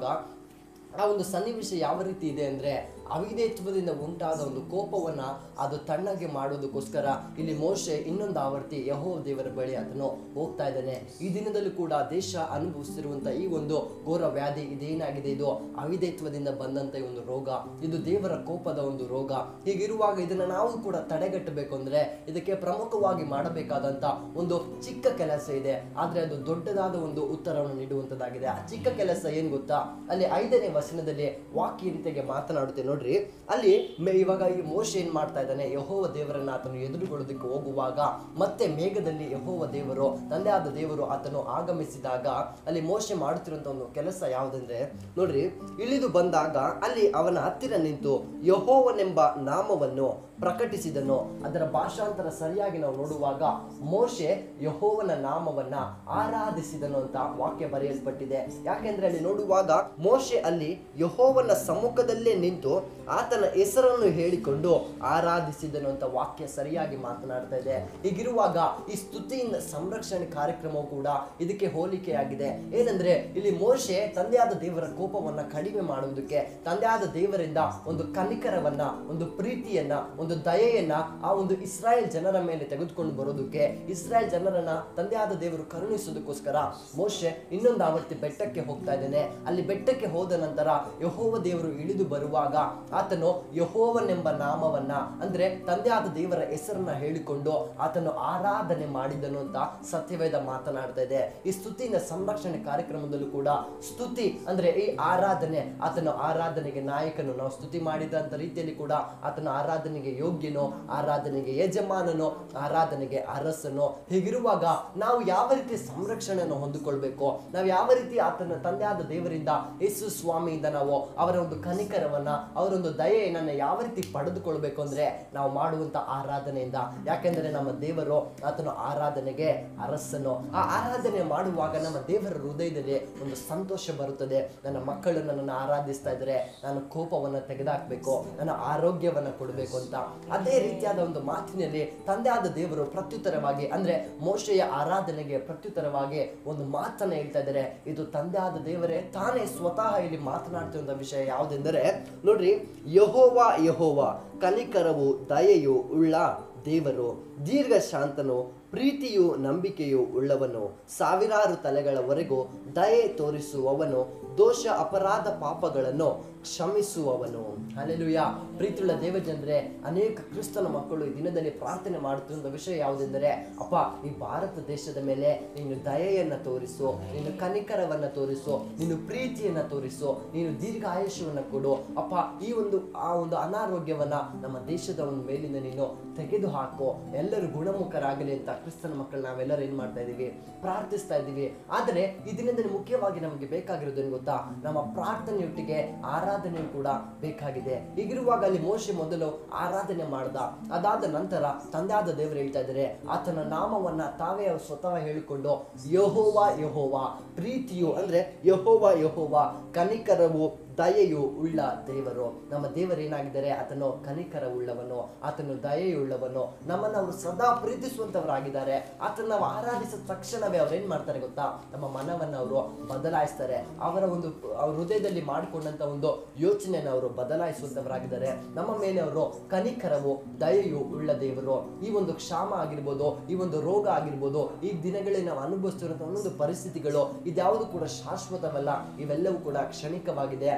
ಆ ಒಂದು ಸನ್ನಿವೇಶ ಯಾವ ರೀತಿ ಇದೆ ಅಂದ್ರೆ ಅವಿಧೇತ್ವದಿಂದ ಉಂಟಾದ ಒಂದು ಕೋಪವನ್ನ ಅದು ತಣ್ಣಗೆ ಮಾಡೋದಕ್ಕೋಸ್ಕರ ಇಲ್ಲಿ ಮೋಶೆ ಇನ್ನೊಂದು ಆವರ್ತಿ ಯಹೋ ದೇವರ ಬಳಿ ಅದನ್ನು ಹೋಗ್ತಾ ಇದ್ದಾನೆ ಈ ದಿನದಲ್ಲೂ ಕೂಡ ದೇಶ ಅನುಭವಿಸ್ತಿರುವಂತ ಈ ಒಂದು ಘೋರ ವ್ಯಾಧಿ ಇದೇನಾಗಿದೆ ಇದು ಅವಿಧೇತ್ವದಿಂದ ಬಂದಂತ ಈ ಒಂದು ರೋಗ ಇದು ದೇವರ ಕೋಪದ ಒಂದು ರೋಗ ಹೀಗಿರುವಾಗ ಇದನ್ನ ನಾವು ಕೂಡ ತಡೆಗಟ್ಟಬೇಕು ಅಂದ್ರೆ ಇದಕ್ಕೆ ಪ್ರಮುಖವಾಗಿ ಮಾಡಬೇಕಾದಂತ ಒಂದು ಚಿಕ್ಕ ಕೆಲಸ ಇದೆ ಆದ್ರೆ ಅದು ದೊಡ್ಡದಾದ ಒಂದು ಉತ್ತರವನ್ನು ನೀಡುವಂತದ್ದಾಗಿದೆ ಆ ಚಿಕ್ಕ ಕೆಲಸ ಏನ್ ಗೊತ್ತಾ ಅಲ್ಲಿ ಐದನೇ ವಚನದಲ್ಲಿ ವಾಕ್ಯ ರೀತಿಯಾಗಿ ಮಾತನಾಡುತ್ತೆ ನೋಡ್ರಿ ಅಲ್ಲಿ ಮೆ- ಇವಾಗ ಈ ಮೋಶ ಏನ್ ಮಾಡ್ತಾ ಇದ್ದಾನೆ ಯಹೋವ ದೇವರನ್ನ ಆತನು ಎದುರುಗೊಳ್ಳೋದಕ್ಕೆ ಹೋಗುವಾಗ ಮತ್ತೆ ಮೇಘದಲ್ಲಿ ಯಹೋವ ದೇವರು ತಂದೆ ಆದ ದೇವರು ಆತನು ಆಗಮಿಸಿದಾಗ ಅಲ್ಲಿ ಮೋಶೆ ಮಾಡುತ್ತಿರುವಂತ ಒಂದು ಕೆಲಸ ಯಾವುದಂದ್ರೆ ನೋಡ್ರಿ ಇಳಿದು ಬಂದಾಗ ಅಲ್ಲಿ ಅವನ ಹತ್ತಿರ ನಿಂತು ಯಹೋವನೆಂಬ ನಾಮವನ್ನು ಪ್ರಕಟಿಸಿದನು ಅದರ ಭಾಷಾಂತರ ಸರಿಯಾಗಿ ನಾವು ನೋಡುವಾಗ ಮೋಶೆ ಯಹೋವನ ನಾಮವನ್ನ ಆರಾಧಿಸಿದನು ಅಂತ ವಾಕ್ಯ ಬರೆಯಲ್ಪಟ್ಟಿದೆ ಯಾಕೆಂದ್ರೆ ಅಲ್ಲಿ ನೋಡುವಾಗ ಮೋಶೆ ಅಲ್ಲಿ ಯಹೋವನ ಸಮ್ಮುಖದಲ್ಲೇ ನಿಂತು ಆತನ ಹೆಸರನ್ನು ಹೇಳಿಕೊಂಡು ಆರಾಧಿಸಿದನು ಅಂತ ವಾಕ್ಯ ಸರಿಯಾಗಿ ಮಾತನಾಡ್ತಾ ಇದೆ ಹೀಗಿರುವಾಗ ಈ ಸ್ತುತಿಯಿಂದ ಸಂರಕ್ಷಣೆ ಕಾರ್ಯಕ್ರಮವು ಕೂಡ ಇದಕ್ಕೆ ಹೋಲಿಕೆಯಾಗಿದೆ ಏನಂದ್ರೆ ಇಲ್ಲಿ ಮೋಶೆ ತಂದೆಯಾದ ದೇವರ ಕೋಪವನ್ನ ಕಡಿಮೆ ಮಾಡುವುದಕ್ಕೆ ತಂದೆಯಾದ ದೇವರಿಂದ ಒಂದು ಕನಿಕರವನ್ನ ಒಂದು ಪ್ರೀತಿಯನ್ನ ಒಂದು ದಯೆಯನ್ನ ಆ ಒಂದು ಇಸ್ರಾಯೇಲ್ ಜನರ ಮೇಲೆ ತೆಗೆದುಕೊಂಡು ಬರೋದಕ್ಕೆ ಇಸ್ರಾಯೇಲ್ ಜನರನ್ನ ತಂದೆಯಾದ ದೇವರು ಕರುಣಿಸೋದಕ್ಕೋಸ್ಕರ ಮೋಶೆ ಇನ್ನೊಂದು ಆವರ್ತಿ ಬೆಟ್ಟಕ್ಕೆ ಹೋಗ್ತಾ ಇದ್ದಾನೆ ಅಲ್ಲಿ ಬೆಟ್ಟಕ್ಕೆ ಹೋದ ನಂತರ ಯಹೋವ ದೇವರು ಇಳಿದು ಬರುವಾಗ ಆತನು ಯಹೋವನೆಂಬ ನಾಮವನ್ನ ಅಂದ್ರೆ ತಂದೆಯಾದ ದೇವರ ಹೆಸರನ್ನ ಹೇಳಿಕೊಂಡು ಆತನು ಆರಾಧನೆ ಮಾಡಿದನು ಅಂತ ಸತ್ಯವೇದ ಮಾತನಾಡ್ತಾ ಇದೆ ಈ ಸ್ತುತಿನ ಸಂರಕ್ಷಣೆ ಕಾರ್ಯಕ್ರಮದಲ್ಲೂ ಕೂಡ ಸ್ತುತಿ ಅಂದ್ರೆ ಈ ಆರಾಧನೆ ಆತನ ಆರಾಧನೆಗೆ ನಾಯಕನು ನಾವು ಸ್ತುತಿ ಮಾಡಿದಂತ ರೀತಿಯಲ್ಲಿ ಕೂಡ ಆತನ ಆರಾಧನೆಗೆ ಯೋಗ್ಯನೋ ಆರಾಧನೆಗೆ ಯಜಮಾನನೋ ಆರಾಧನೆಗೆ ಅರಸನೋ ಹೀಗಿರುವಾಗ ನಾವು ಯಾವ ರೀತಿ ಸಂರಕ್ಷಣೆಯನ್ನು ಹೊಂದಿಕೊಳ್ಬೇಕು ನಾವು ಯಾವ ರೀತಿ ಆತನ ತಂದೆಯಾದ ದೇವರಿಂದ ಯೇಸು ಸ್ವಾಮಿಯಿಂದ ನಾವು ಅವರ ಒಂದು ಕನಿಕರವನ್ನ ಅವರ ಒಂದು ದಯೆಯನ್ನ ಯಾವ ರೀತಿ ಪಡೆದುಕೊಳ್ಬೇಕು ಅಂದ್ರೆ ನಾವು ಮಾಡುವಂತ ಆರಾಧನೆಯಿಂದ ಯಾಕೆಂದ್ರೆ ನಮ್ಮ ದೇವರು ಆತನ ಆರಾಧನೆಗೆ ಅರಸನು ಆ ಆರಾಧನೆ ಮಾಡುವಾಗ ನಮ್ಮ ದೇವರ ಹೃದಯದಲ್ಲಿ ಒಂದು ಸಂತೋಷ ಬರುತ್ತದೆ ನನ್ನ ಮಕ್ಕಳು ನನ್ನನ್ನು ಆರಾಧಿಸ್ತಾ ಇದ್ದಾರೆ ನಾನು ಕೋಪವನ್ನ ತೆಗೆದಾಕ್ಬೇಕು ನನ್ನ ಆರೋಗ್ಯವನ್ನ ಕೊಡಬೇಕು ಅಂತ ಅದೇ ರೀತಿಯಾದ ಒಂದು ಮಾತಿನಲ್ಲಿ ತಂದೆ ಆದ ದೇವರು ಪ್ರತ್ಯುತ್ತರವಾಗಿ ಅಂದ್ರೆ ಮೋಶೆಯ ಆರಾಧನೆಗೆ ಪ್ರತ್ಯುತ್ತರವಾಗಿ ಒಂದು ಮಾತನ್ನ ಹೇಳ್ತಾ ಇದ್ದಾರೆ ಇದು ತಂದೆ ಆದ ದೇವರೇ ತಾನೇ ಸ್ವತಃ ಇಲ್ಲಿ ಮಾತನಾಡ್ತಿರುವಂತ ವಿಷಯ ಯಾವುದೆಂದರೆ ನೋಡ್ರಿ ಯಹೋವ ಯಹೋವ ಕನಿಕರವು ದಯೆಯು ಉಳ್ಳ ದೇವರು ದೀರ್ಘ ಶಾಂತನು ಪ್ರೀತಿಯು ನಂಬಿಕೆಯು ಉಳ್ಳವನು ಸಾವಿರಾರು ತಲೆಗಳವರೆಗೂ ದಯೆ ತೋರಿಸುವವನು ದೋಷ ಅಪರಾಧ ಪಾಪಗಳನ್ನು ಕ್ಷಮಿಸುವವನು ಅಲ್ಲೆಲುಯ್ಯ ಪ್ರೀತಿಯುಳ್ಳ ದೇವಜನರೇ ಅನೇಕ ಕ್ರಿಸ್ತನ ಮಕ್ಕಳು ಈ ದಿನದಲ್ಲಿ ಪ್ರಾರ್ಥನೆ ಮಾಡುತ್ತಿರುವ ವಿಷಯ ಯಾವುದೆಂದರೆ ಅಪ್ಪ ಈ ಭಾರತ ದೇಶದ ಮೇಲೆ ನೀನು ದಯೆಯನ್ನ ತೋರಿಸು ನೀನು ಕನಿಕರವನ್ನ ತೋರಿಸು ನೀನು ಪ್ರೀತಿಯನ್ನ ತೋರಿಸು ನೀನು ದೀರ್ಘಾಯುಷ್ಯವನ್ನ ಕೊಡು ಅಪ್ಪ ಈ ಒಂದು ಆ ಒಂದು ಅನಾರೋಗ್ಯವನ್ನ ನಮ್ಮ ದೇಶದ ಒಂದು ಮೇಲಿಂದ ನೀನು ತೆಗೆದು ಹಾಕು ಎಲ್ಲರೂ ಗುಣಮುಖರಾಗಲಿ ಅಂತ ಕ್ರಿಸ್ತನ ಮಕ್ಕಳು ನಾವೆಲ್ಲರೂ ಏನ್ ಮಾಡ್ತಾ ಇದೀವಿ ಪ್ರಾರ್ಥಿಸ್ತಾ ಇದ್ದೀವಿ ಆದರೆ ಈ ದಿನದಲ್ಲಿ ಮುಖ್ಯವಾಗಿ ನಮಗೆ ಬೇಕಾಗಿರೋದೇನು ಗೊತ್ತಾ ನಮ್ಮ ಪ್ರಾರ್ಥನೆಯೊಟ್ಟಿಗೆ ಆರಾಧನೆಯು ಕೂಡ ಬೇಕಾಗಿದೆ ಹೀಗಿರುವಾಗ ಅಲ್ಲಿ ಮೋಶೆ ಮೊದಲು ಆರಾಧನೆ ಮಾಡ್ದ ಅದಾದ ನಂತರ ತಂದೆಯಾದ ದೇವರು ಹೇಳ್ತಾ ಇದ್ದಾರೆ ಆತನ ನಾಮವನ್ನ ತಾವೇ ಅವ್ರು ಸ್ವತಃ ಹೇಳಿಕೊಂಡು ಯಹೋವ ಯಹೋವ ಪ್ರೀತಿಯು ಅಂದ್ರೆ ಯಹೋವ ಯಹೋವ ಕನಿಕರವು ದಯೆಯು ಉಳ್ಳ ದೇವರು ನಮ್ಮ ದೇವರೇನಾಗಿದ್ದಾರೆ ಆತನು ಕನಿಕರ ಉಳ್ಳವನು ಆತನು ದಯೆಯುಳ್ಳವನು ನಮ್ಮನ್ನು ಅವರು ಸದಾ ಪ್ರೀತಿಸುವಂತವರಾಗಿದ್ದಾರೆ ಆತನ ನಾವು ಆರಾಧಿಸಿದ ತಕ್ಷಣವೇ ಅವ್ರು ಏನ್ ಮಾಡ್ತಾರೆ ಗೊತ್ತಾ ನಮ್ಮ ಮನವನ್ನು ಅವರು ಬದಲಾಯಿಸ್ತಾರೆ ಅವರ ಒಂದು ಅವ್ರ ಹೃದಯದಲ್ಲಿ ಮಾಡಿಕೊಂಡಂತ ಒಂದು ಯೋಚನೆಯನ್ನು ಅವರು ಬದಲಾಯಿಸುವಂತವರಾಗಿದ್ದಾರೆ ನಮ್ಮ ಮೇಲೆ ಅವರು ಕನಿಕರವು ದಯೆಯು ಉಳ್ಳ ದೇವರು ಈ ಒಂದು ಕ್ಷಾಮ ಆಗಿರ್ಬೋದು ಈ ಒಂದು ರೋಗ ಆಗಿರ್ಬೋದು ಈ ದಿನಗಳಲ್ಲಿ ನಾವು ಅನುಭವಿಸ್ತಿರುವಂತಹ ಒಂದೊಂದು ಪರಿಸ್ಥಿತಿಗಳು ಇದ್ಯಾವುದು ಕೂಡ ಶಾಶ್ವತವಲ್ಲ ಇವೆಲ್ಲವೂ ಕೂಡ ಕ್ಷಣಿಕವಾಗಿದೆ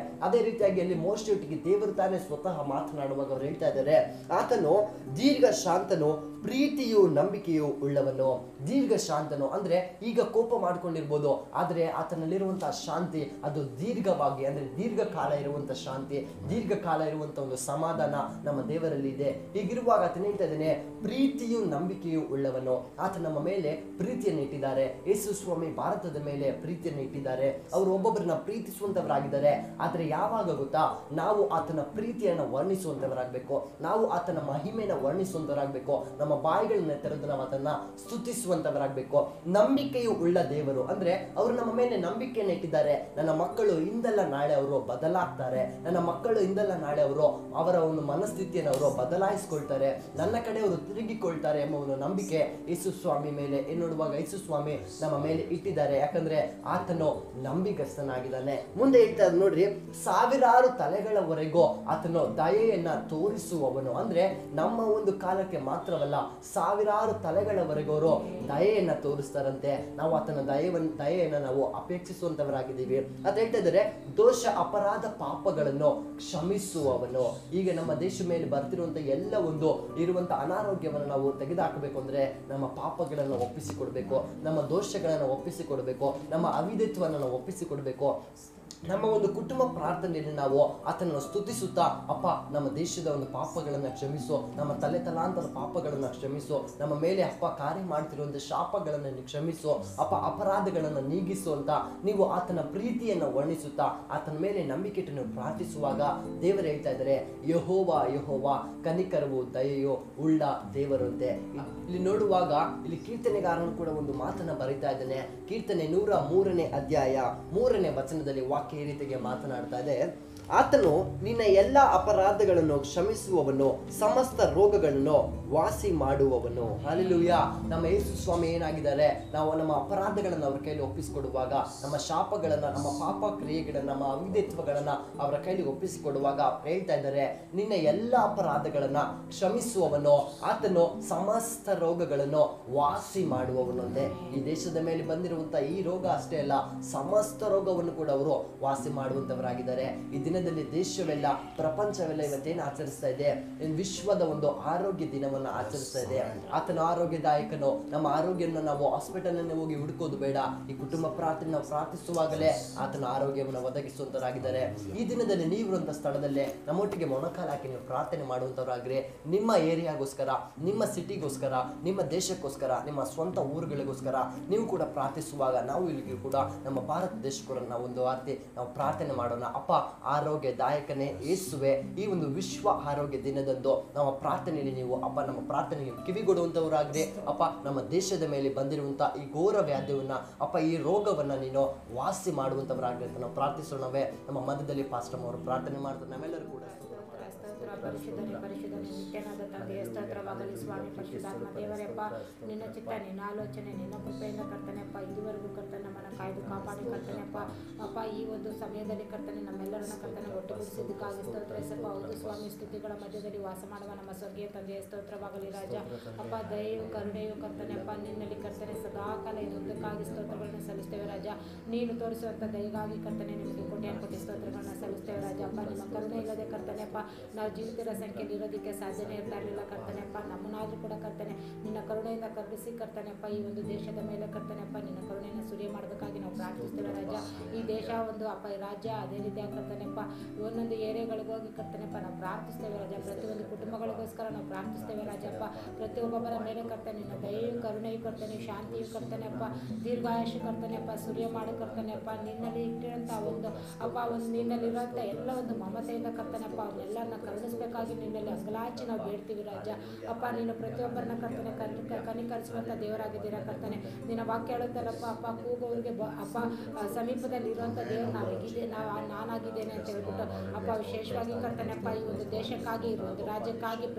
ಅದೇ ರೀತಿಯಾಗಿ ಅಲ್ಲಿ ಮೋಸ್ಟೊಟ್ಟಿಗೆ ದೇವರು ತಾನೇ ಸ್ವತಃ ಮಾತನಾಡುವಾಗ ಅವ್ರು ಹೇಳ್ತಾ ಇದ್ದಾರೆ ಆತನು ದೀರ್ಘ ಶಾಂತನು ಪ್ರೀತಿಯು ನಂಬಿಕೆಯು ಉಳ್ಳವನು ದೀರ್ಘ ಶಾಂತನು ಅಂದ್ರೆ ಈಗ ಕೋಪ ಮಾಡ್ಕೊಂಡಿರ್ಬೋದು ಆದ್ರೆ ಆತನಲ್ಲಿರುವಂತಹ ಶಾಂತಿ ಅದು ದೀರ್ಘವಾಗಿ ಅಂದ್ರೆ ದೀರ್ಘಕಾಲ ಇರುವಂತ ಶಾಂತಿ ದೀರ್ಘಕಾಲ ಇರುವಂತ ಒಂದು ಸಮಾಧಾನ ನಮ್ಮ ದೇವರಲ್ಲಿ ಇದೆ ಹೀಗಿರುವಾಗ ಆತನ ಹೇಳ್ತಾ ಇದ್ದಾನೆ ಪ್ರೀತಿಯು ನಂಬಿಕೆಯು ಉಳ್ಳವನು ಆತ ನಮ್ಮ ಮೇಲೆ ಪ್ರೀತಿಯನ್ನು ಇಟ್ಟಿದ್ದಾರೆ ಯೇಸು ಸ್ವಾಮಿ ಭಾರತದ ಮೇಲೆ ಪ್ರೀತಿಯನ್ನು ಇಟ್ಟಿದ್ದಾರೆ ಅವರು ಒಬ್ಬೊಬ್ಬರನ್ನ ಪ್ರೀತಿಸುವಂತವರಾಗಿದ್ದಾರೆ ಆದ್ರೆ ಯಾವಾಗ ಗೊತ್ತಾ ನಾವು ಆತನ ಪ್ರೀತಿಯನ್ನು ವರ್ಣಿಸುವಂತವರಾಗಬೇಕು ನಾವು ಆತನ ಮಹಿಮೆನ ವರ್ಣಿಸುವಂತವರಾಗಬೇಕು ನಮ್ಮ ಬಾಯಿಗಳನ್ನ ತೆರೆದು ನಾವು ಅದನ್ನ ಸ್ತುತಿಸುವಂತವರಾಗಬೇಕು ನಂಬಿಕೆಯು ಉಳ್ಳ ದೇವರು ಅಂದ್ರೆ ಅವರು ನಮ್ಮ ಮೇಲೆ ನಂಬಿಕೆಯನ್ನು ಇಟ್ಟಿದ್ದಾರೆ ನನ್ನ ಮಕ್ಕಳು ಇಂದಲ್ಲ ನಾಳೆ ಅವರು ಬದಲಾಗ್ತಾರೆ ನನ್ನ ಮಕ್ಕಳು ಇಂದಲ್ಲ ನಾಳೆ ಅವರು ಅವರ ಒಂದು ಮನಸ್ಥಿತಿಯನ್ನು ಅವರು ಬದಲಾಯಿಸ್ಕೊಳ್ತಾರೆ ನನ್ನ ಕಡೆ ಅವರು ತಿರುಗಿಕೊಳ್ತಾರೆ ಎಂಬ ಒಂದು ನಂಬಿಕೆ ಯೇಸು ಸ್ವಾಮಿ ಮೇಲೆ ಏನ್ ನೋಡುವಾಗ ಯೇಸು ಸ್ವಾಮಿ ನಮ್ಮ ಮೇಲೆ ಇಟ್ಟಿದ್ದಾರೆ ಯಾಕಂದ್ರೆ ಆತನು ನಂಬಿಗಸ್ತನಾಗಿದ್ದಾನೆ ಮುಂದೆ ಹೇಳ್ತಾ ಇದ್ದಾರೆ ನೋಡ್ರಿ ಸಾವಿರಾರು ತಲೆಗಳವರೆಗೂ ಆತನು ದಯೆಯನ್ನ ತೋರಿಸುವವನು ಅಂದ್ರೆ ನಮ್ಮ ಒಂದು ಕಾಲಕ್ಕೆ ಮಾತ್ರವಲ್ಲ ಸಾವಿರಾರು ತಲೆಗಳವರೆಗೂ ಅವರು ದಯೆಯನ್ನ ತೋರಿಸ್ತಾರಂತೆ ನಾವು ಆತನ ದಯವನ್ನು ದಯೆಯನ್ನ ನಾವು ಅಪೇಕ್ಷಿಸುವಂತವರಾಗಿದ್ದೀವಿ ಅಂತ ಹೇಳ್ತಾ ಇದ್ದಾರೆ ದೋಷ ಅಪರಾಧ ಪಾಪಗಳನ್ನು ಕ್ಷಮಿಸುವವನು ಈಗ ನಮ್ಮ ದೇಶ ಮೇಲೆ ಬರ್ತಿರುವಂತ ಎಲ್ಲ ಒಂದು ಇರುವಂತ ಅನಾರೋಗ್ಯವನ್ನು ನಾವು ತೆಗೆದುಹಾಕಬೇಕು ಅಂದ್ರೆ ನಮ್ಮ ಪಾಪಗಳನ್ನು ಒಪ್ಪಿಸಿಕೊಡ್ಬೇಕು ನಮ್ಮ ದೋಷಗಳನ್ನು ಒಪ್ಪಿಸಿಕೊಡ್ಬೇಕು ನಮ್ಮ ಅವಿಧತ್ವವನ್ನು ನಾವು ಒಪ್ಪಿಸಿಕೊಡ್ಬೇಕು ನಮ್ಮ ಒಂದು ಕುಟುಂಬ ಪ್ರಾರ್ಥನೆಯಲ್ಲಿ ನಾವು ಆತನನ್ನು ಸ್ತುತಿಸುತ್ತಾ ಅಪ್ಪ ನಮ್ಮ ದೇಶದ ಒಂದು ಪಾಪಗಳನ್ನು ಕ್ಷಮಿಸು ನಮ್ಮ ತಲೆ ತಲಾಂತರ ಪಾಪಗಳನ್ನು ಕ್ಷಮಿಸು ನಮ್ಮ ಮೇಲೆ ಅಪ್ಪ ಕಾರ್ಯ ಮಾಡ್ತಿರುವಂತ ಶಾಪಗಳನ್ನು ನೀನು ಕ್ಷಮಿಸು ಅಪ್ಪ ಅಪರಾಧಗಳನ್ನು ನೀಗಿಸು ಅಂತ ನೀವು ಆತನ ಪ್ರೀತಿಯನ್ನು ವರ್ಣಿಸುತ್ತಾ ಆತನ ಮೇಲೆ ನಂಬಿಕೆ ಇಟ್ಟು ನೀವು ಪ್ರಾರ್ಥಿಸುವಾಗ ದೇವರು ಹೇಳ್ತಾ ಇದ್ದಾರೆ ಯಹೋವ ಯಹೋವ ಕನಿಕರವು ದಯೆಯು ಉಳ್ಳ ದೇವರಂತೆ ಇಲ್ಲಿ ನೋಡುವಾಗ ಇಲ್ಲಿ ಕೀರ್ತನೆಗಾರನು ಕೂಡ ಒಂದು ಮಾತನ್ನ ಬರೀತಾ ಇದ್ದಾನೆ ಕೀರ್ತನೆ ನೂರ ಮೂರನೇ ಅಧ್ಯಾಯ ಮೂರನೇ ವಚನದಲ್ಲಿ ವಾಕ್ಯ ಈ ರೀತಿಗೆ ಮಾತನಾಡ್ತಾ ಇದೆ ಆತನು ನಿನ್ನ ಎಲ್ಲ ಅಪರಾಧಗಳನ್ನು ಕ್ಷಮಿಸುವವನು ಸಮಸ್ತ ರೋಗಗಳನ್ನು ವಾಸಿ ಮಾಡುವವನು ಹಾಲೆಲೂಯ ನಮ್ಮ ಯೇಸು ಸ್ವಾಮಿ ಏನಾಗಿದ್ದಾರೆ ನಾವು ನಮ್ಮ ಅಪರಾಧಗಳನ್ನು ಅವ್ರ ಕೈಲಿ ಒಪ್ಪಿಸಿಕೊಡುವಾಗ ನಮ್ಮ ಶಾಪಗಳನ್ನ ನಮ್ಮ ಪಾಪ ಕ್ರಿಯೆಗಳನ್ನ ನಮ್ಮ ಅವಿಧತ್ವಗಳನ್ನ ಅವರ ಕೈಲಿ ಒಪ್ಪಿಸಿಕೊಡುವಾಗ ಹೇಳ್ತಾ ಇದ್ದಾರೆ ನಿನ್ನ ಎಲ್ಲ ಅಪರಾಧಗಳನ್ನ ಕ್ಷಮಿಸುವವನು ಆತನು ಸಮಸ್ತ ರೋಗಗಳನ್ನು ವಾಸಿ ಮಾಡುವವನು ಅಂತೆ ಈ ದೇಶದ ಮೇಲೆ ಬಂದಿರುವಂತ ಈ ರೋಗ ಅಷ್ಟೇ ಅಲ್ಲ ಸಮಸ್ತ ರೋಗವನ್ನು ಕೂಡ ಅವರು ವಾಸಿ ಮಾಡುವಂತವರಾಗಿದ್ದಾರೆ ಈ ದಿನದಲ್ಲಿ ದೇಶವೆಲ್ಲ ಪ್ರಪಂಚವೆಲ್ಲ ಇವತ್ತೇನು ಆಚರಿಸ್ತಾ ಇದೆ ಇನ್ ವಿಶ್ವದ ಒಂದು ಆರೋಗ್ಯ ದಿನವನ್ನ ಆಚರಿಸ್ತಾ ಇದೆ ಆತನ ಆರೋಗ್ಯದಾಯಕನು ನಮ್ಮ ಆರೋಗ್ಯವನ್ನು ನಾವು ಹಾಸ್ಪಿಟಲ್ ಅನ್ನು ಹೋಗಿ ಹುಡುಕೋದು ಬೇಡ ಈ ಕುಟುಂಬ ಪ್ರಾರ್ಥನೆ ನಾವು ಪ್ರಾರ್ಥಿಸುವಾಗಲೇ ಆತನ ಆರೋಗ್ಯವನ್ನು ಒದಗಿಸುವಂತರಾಗಿದ್ದಾರೆ ಈ ದಿನದಲ್ಲಿ ನೀವಿರುವಂತ ಸ್ಥಳದಲ್ಲೇ ನಮ್ಮೊಟ್ಟಿಗೆ ಮೊಣಕಾಲ ಹಾಕಿ ನೀವು ಪ್ರಾರ್ಥನೆ ಮಾಡುವಂತವರಾಗ್ರಿ ನಿಮ್ಮ ಏರಿಯಾಗೋಸ್ಕರ ನಿಮ್ಮ ಸಿಟಿಗೋಸ್ಕರ ನಿಮ್ಮ ದೇಶಕ್ಕೋಸ್ಕರ ನಿಮ್ಮ ಸ್ವಂತ ಊರುಗಳಿಗೋಸ್ಕರ ನೀವು ಕೂಡ ಪ್ರಾರ್ಥಿಸುವಾಗ ನಾವು ಇಲ್ಲಿಗೆ ಕೂಡ ನಮ್ಮ ಭಾರತ ದೇಶಕ್ಕೂ ನಾವು ಒಂದು ವಾರ್ತೆ ನಾವು ಪ್ರಾರ್ಥನೆ ಮಾಡೋಣ ಅಪ್ಪ ಆರೋಗ್ಯದಾಯಕನೇ ಯೇಸುವೆ ಈ ಒಂದು ವಿಶ್ವ ಆರೋಗ್ಯ ದಿನದಂದು ನಮ್ಮ ಪ್ರಾರ್ಥನೆಯಲ್ಲಿ ನೀವು ಅಪ್ಪ ನಮ್ಮ ಪ್ರಾರ್ಥನೆಗೆ ಕಿವಿಗೊಡುವಂಥವರಾಗ್ರಿ ಅಪ್ಪ ನಮ್ಮ ದೇಶದ ಮೇಲೆ ಬಂದಿರುವಂಥ ಈ ಘೋರ ವ್ಯಾಧಿಯನ್ನ ಅಪ್ಪ ಈ ರೋಗವನ್ನ ನೀನು ವಾಸಿ ಮಾಡುವಂಥವರಾಗ್ರಿ ಅಂತ ನಾವು ಪ್ರಾರ್ಥಿಸೋಣವೇ ನಮ್ಮ ಮಧ್ಯದಲ್ಲಿ ಪಾಸ್ಟಮ್ ಅವರು ಪ್ರಾರ್ಥನೆ ಮಾಡ್ತಾರೆ ನಾವೆಲ್ಲರೂ ಕೂಡ ಸ್ತೋತ್ರ ಪರಿಶುದ್ಧನೇ ಪರಿಶುದ್ಧನೇ ನಿತ್ಯನಾದ ತಂದೆಯ ಸ್ತೋತ್ರವಾಗಲಿ ಸ್ವಾಮಿ ಪರಿಶುದ್ಧಾತ್ಮ ದೇವರಪ್ಪ ನಿನ್ನ ಚಿತ್ತ ನಿನ್ನ ಆಲೋಚನೆ ನಿನ್ನ ಕೃಪೆಯಿಂದ ಕರ್ತನೆಪ್ಪ ಇದುವರೆಗೂ ಕರ್ತನೆ ನಮ್ಮನ್ನು ಕಾಯ್ದು ಕಾಪಾಡಿ ಕರ್ತನೆಪ್ಪ ಅಪ್ಪ ಈ ಒಂದು ಸಮಯದಲ್ಲಿ ಕರ್ತನೆ ನಮ್ಮೆಲ್ಲರನ್ನ ಕರ್ತನೆ ಒಟ್ಟುಗೂಡಿಸಿದ್ದಕ್ಕಾಗಿ ಸ್ತೋತ್ರ ಎಸಪ್ಪ ಹೌದು ಸ್ವಾಮಿ ಸ್ತುತಿಗಳ ಮಧ್ಯದಲ್ಲಿ ವಾಸ ಮಾಡುವ ನಮ್ಮ ಸ್ವರ್ಗೀಯ ತಂದೆಯ ಸ್ತೋತ್ರವಾಗಲಿ ರಾಜ ಅಪ್ಪ ದಯೆಯು ಕರುಣೆಯು ಕರ್ತನೆಪ್ಪ ನಿನ್ನಲ್ಲಿ ಕರ್ತನೆ ಸದಾಕಾಲ ಇರುವುದಕ್ಕಾಗಿ ಸ್ತೋತ್ರಗಳನ್ನ ಸಲ್ಲಿಸ್ತೇವೆ ರಾಜ ನೀನು ತೋರಿಸುವಂಥ ದಯಗಾಗಿ ಕರ್ತನೆ ನಿಮಗೆ ಕೋಟ್ಯಾನ ಕೋಟಿ ಸ್ತೋತ್ರಗಳನ್ನ ಸಲ್ಲಿಸ್ತೇವೆ ರಾಜ ಅಪ್ಪ ನಿಮ್ಮ ಕರುಣೆ ಇಲ್ಲದೆ ಕರ್ತನೆಪ್ಪ ನಾವು ಜೀವಿತರ ಸಂಖ್ಯೆಯಲ್ಲಿ ಇರೋದಕ್ಕೆ ಸಾಧ್ಯನೇ ಇರ್ತಾ ಇರಲಿಲ್ಲ ಕರ್ತನೆಪ್ಪ ನಮ್ಮನ್ನಾದರೂ ಕೂಡ ಕರ್ತನೆ ನಿನ್ನ ಕರುಣೆಯಿಂದ ಕರುಣಿಸಿ ಕರ್ತನೆಪ್ಪ ಈ ಒಂದು ದೇಶದ ಮೇಲೆ ಕರ್ತನೆಪ್ಪ ನಿನ್ನ ಕರುಣೆಯನ್ನು ಸುರಿಯ ಮಾಡಬೇಕಾಗಿ ನಾವು ಪ್ರಾರ್ಥಿಸ್ತೇವೆ ರಾಜ ಈ ದೇಶ ಒಂದು ಅಪ್ಪ ಈ ರಾಜ್ಯ ಅದೇ ರೀತಿಯಾಗಿ ಕರ್ತನೆಪ್ಪ ಒಂದೊಂದು ಏರಿಯಾಗಳಿಗೆ ಹೋಗಿ ಕರ್ತನೆಪ್ಪ ನಾವು ಪ್ರಾರ್ಥಿಸ್ತೇವೆ ರಾಜ ಪ್ರತಿಯೊಂದು ಕುಟುಂಬಗಳಿಗೋಸ್ಕರ ನಾವು ಪ್ರಾರ್ಥಿಸ್ತೇವೆ ರಾಜಪ್ಪ ಪ್ರತಿಯೊಬ್ಬೊಬ್ಬರ ಮೇಲೆ ಕರ್ತನೆ ನಿನ್ನ ದಯೆಯು ಕರುಣೆಯು ಕರ್ತನೆ ಶಾಂತಿಯು ಕರ್ತನೆಪ್ಪ ದೀರ್ಘಾಯುಷ ಕರ್ತನೆಪ್ಪ ಸುರಿಯ ಮಾಡಿ ಕರ್ತನೆಪ್ಪ ನಿನ್ನಲ್ಲಿ ಇಟ್ಟಿರೋಂಥ ಒಂದು ಅಪ್ಪ ಒಂದು ನಿನ್ನಲ್ಲಿರೋಂಥ ಎಲ್ಲ ಒಂದು ಮಮತೆಯಿಂದ ಕರ್ತನೆಪ್ಪ ಅವನ್ನೆಲ್ಲರನ್ನ ಕರುಣಿಸ್ಬೇಕಾಗಿ ನಿನ್ನಲ್ಲಿ ಅಂಗಲಾಚಿ ನಾವು ಬೇಡ್ತೀವಿ ರಾಜ ಅಪ್ಪ ನೀನು ಪ್ರತಿಯೊಬ್ಬರನ್ನ ಕರ್ತನೆ ಕನ್ ಕನಿಕರಿಸುವಂಥ ದೇವರಾಗಿದ್ದೀರಾ ಕರ್ತನೆ ನಿನ್ನ ವಾಕ್ಯ ಹೇಳುತ್ತಲ್ಲಪ್ಪ ಅಪ್ಪ ಕೂಗೋರಿಗೆ ಬ ಅಪ್ಪ ಆ, ಸಮೀಪದಲ್ಲಿ ಇರುವಂಥ ದೇವರು ನಾವಾಗಿದ್ದೆ ನಾವು ನಾನಾಗಿದ್ದೇನೆ ಅಂತ ಹೇಳ್ಬಿಟ್ಟು ಅಪ್ಪ ವಿಶೇಷವಾಗಿ ಕರ್ತನೆಪ್ಪ ಈ ಒಂದು ದೇಶಕ್ಕಾಗಿ ಈ ಒಂದು ರಾಜ್ಯಕ್ಕಾಗಿ ಪ್ರತಿ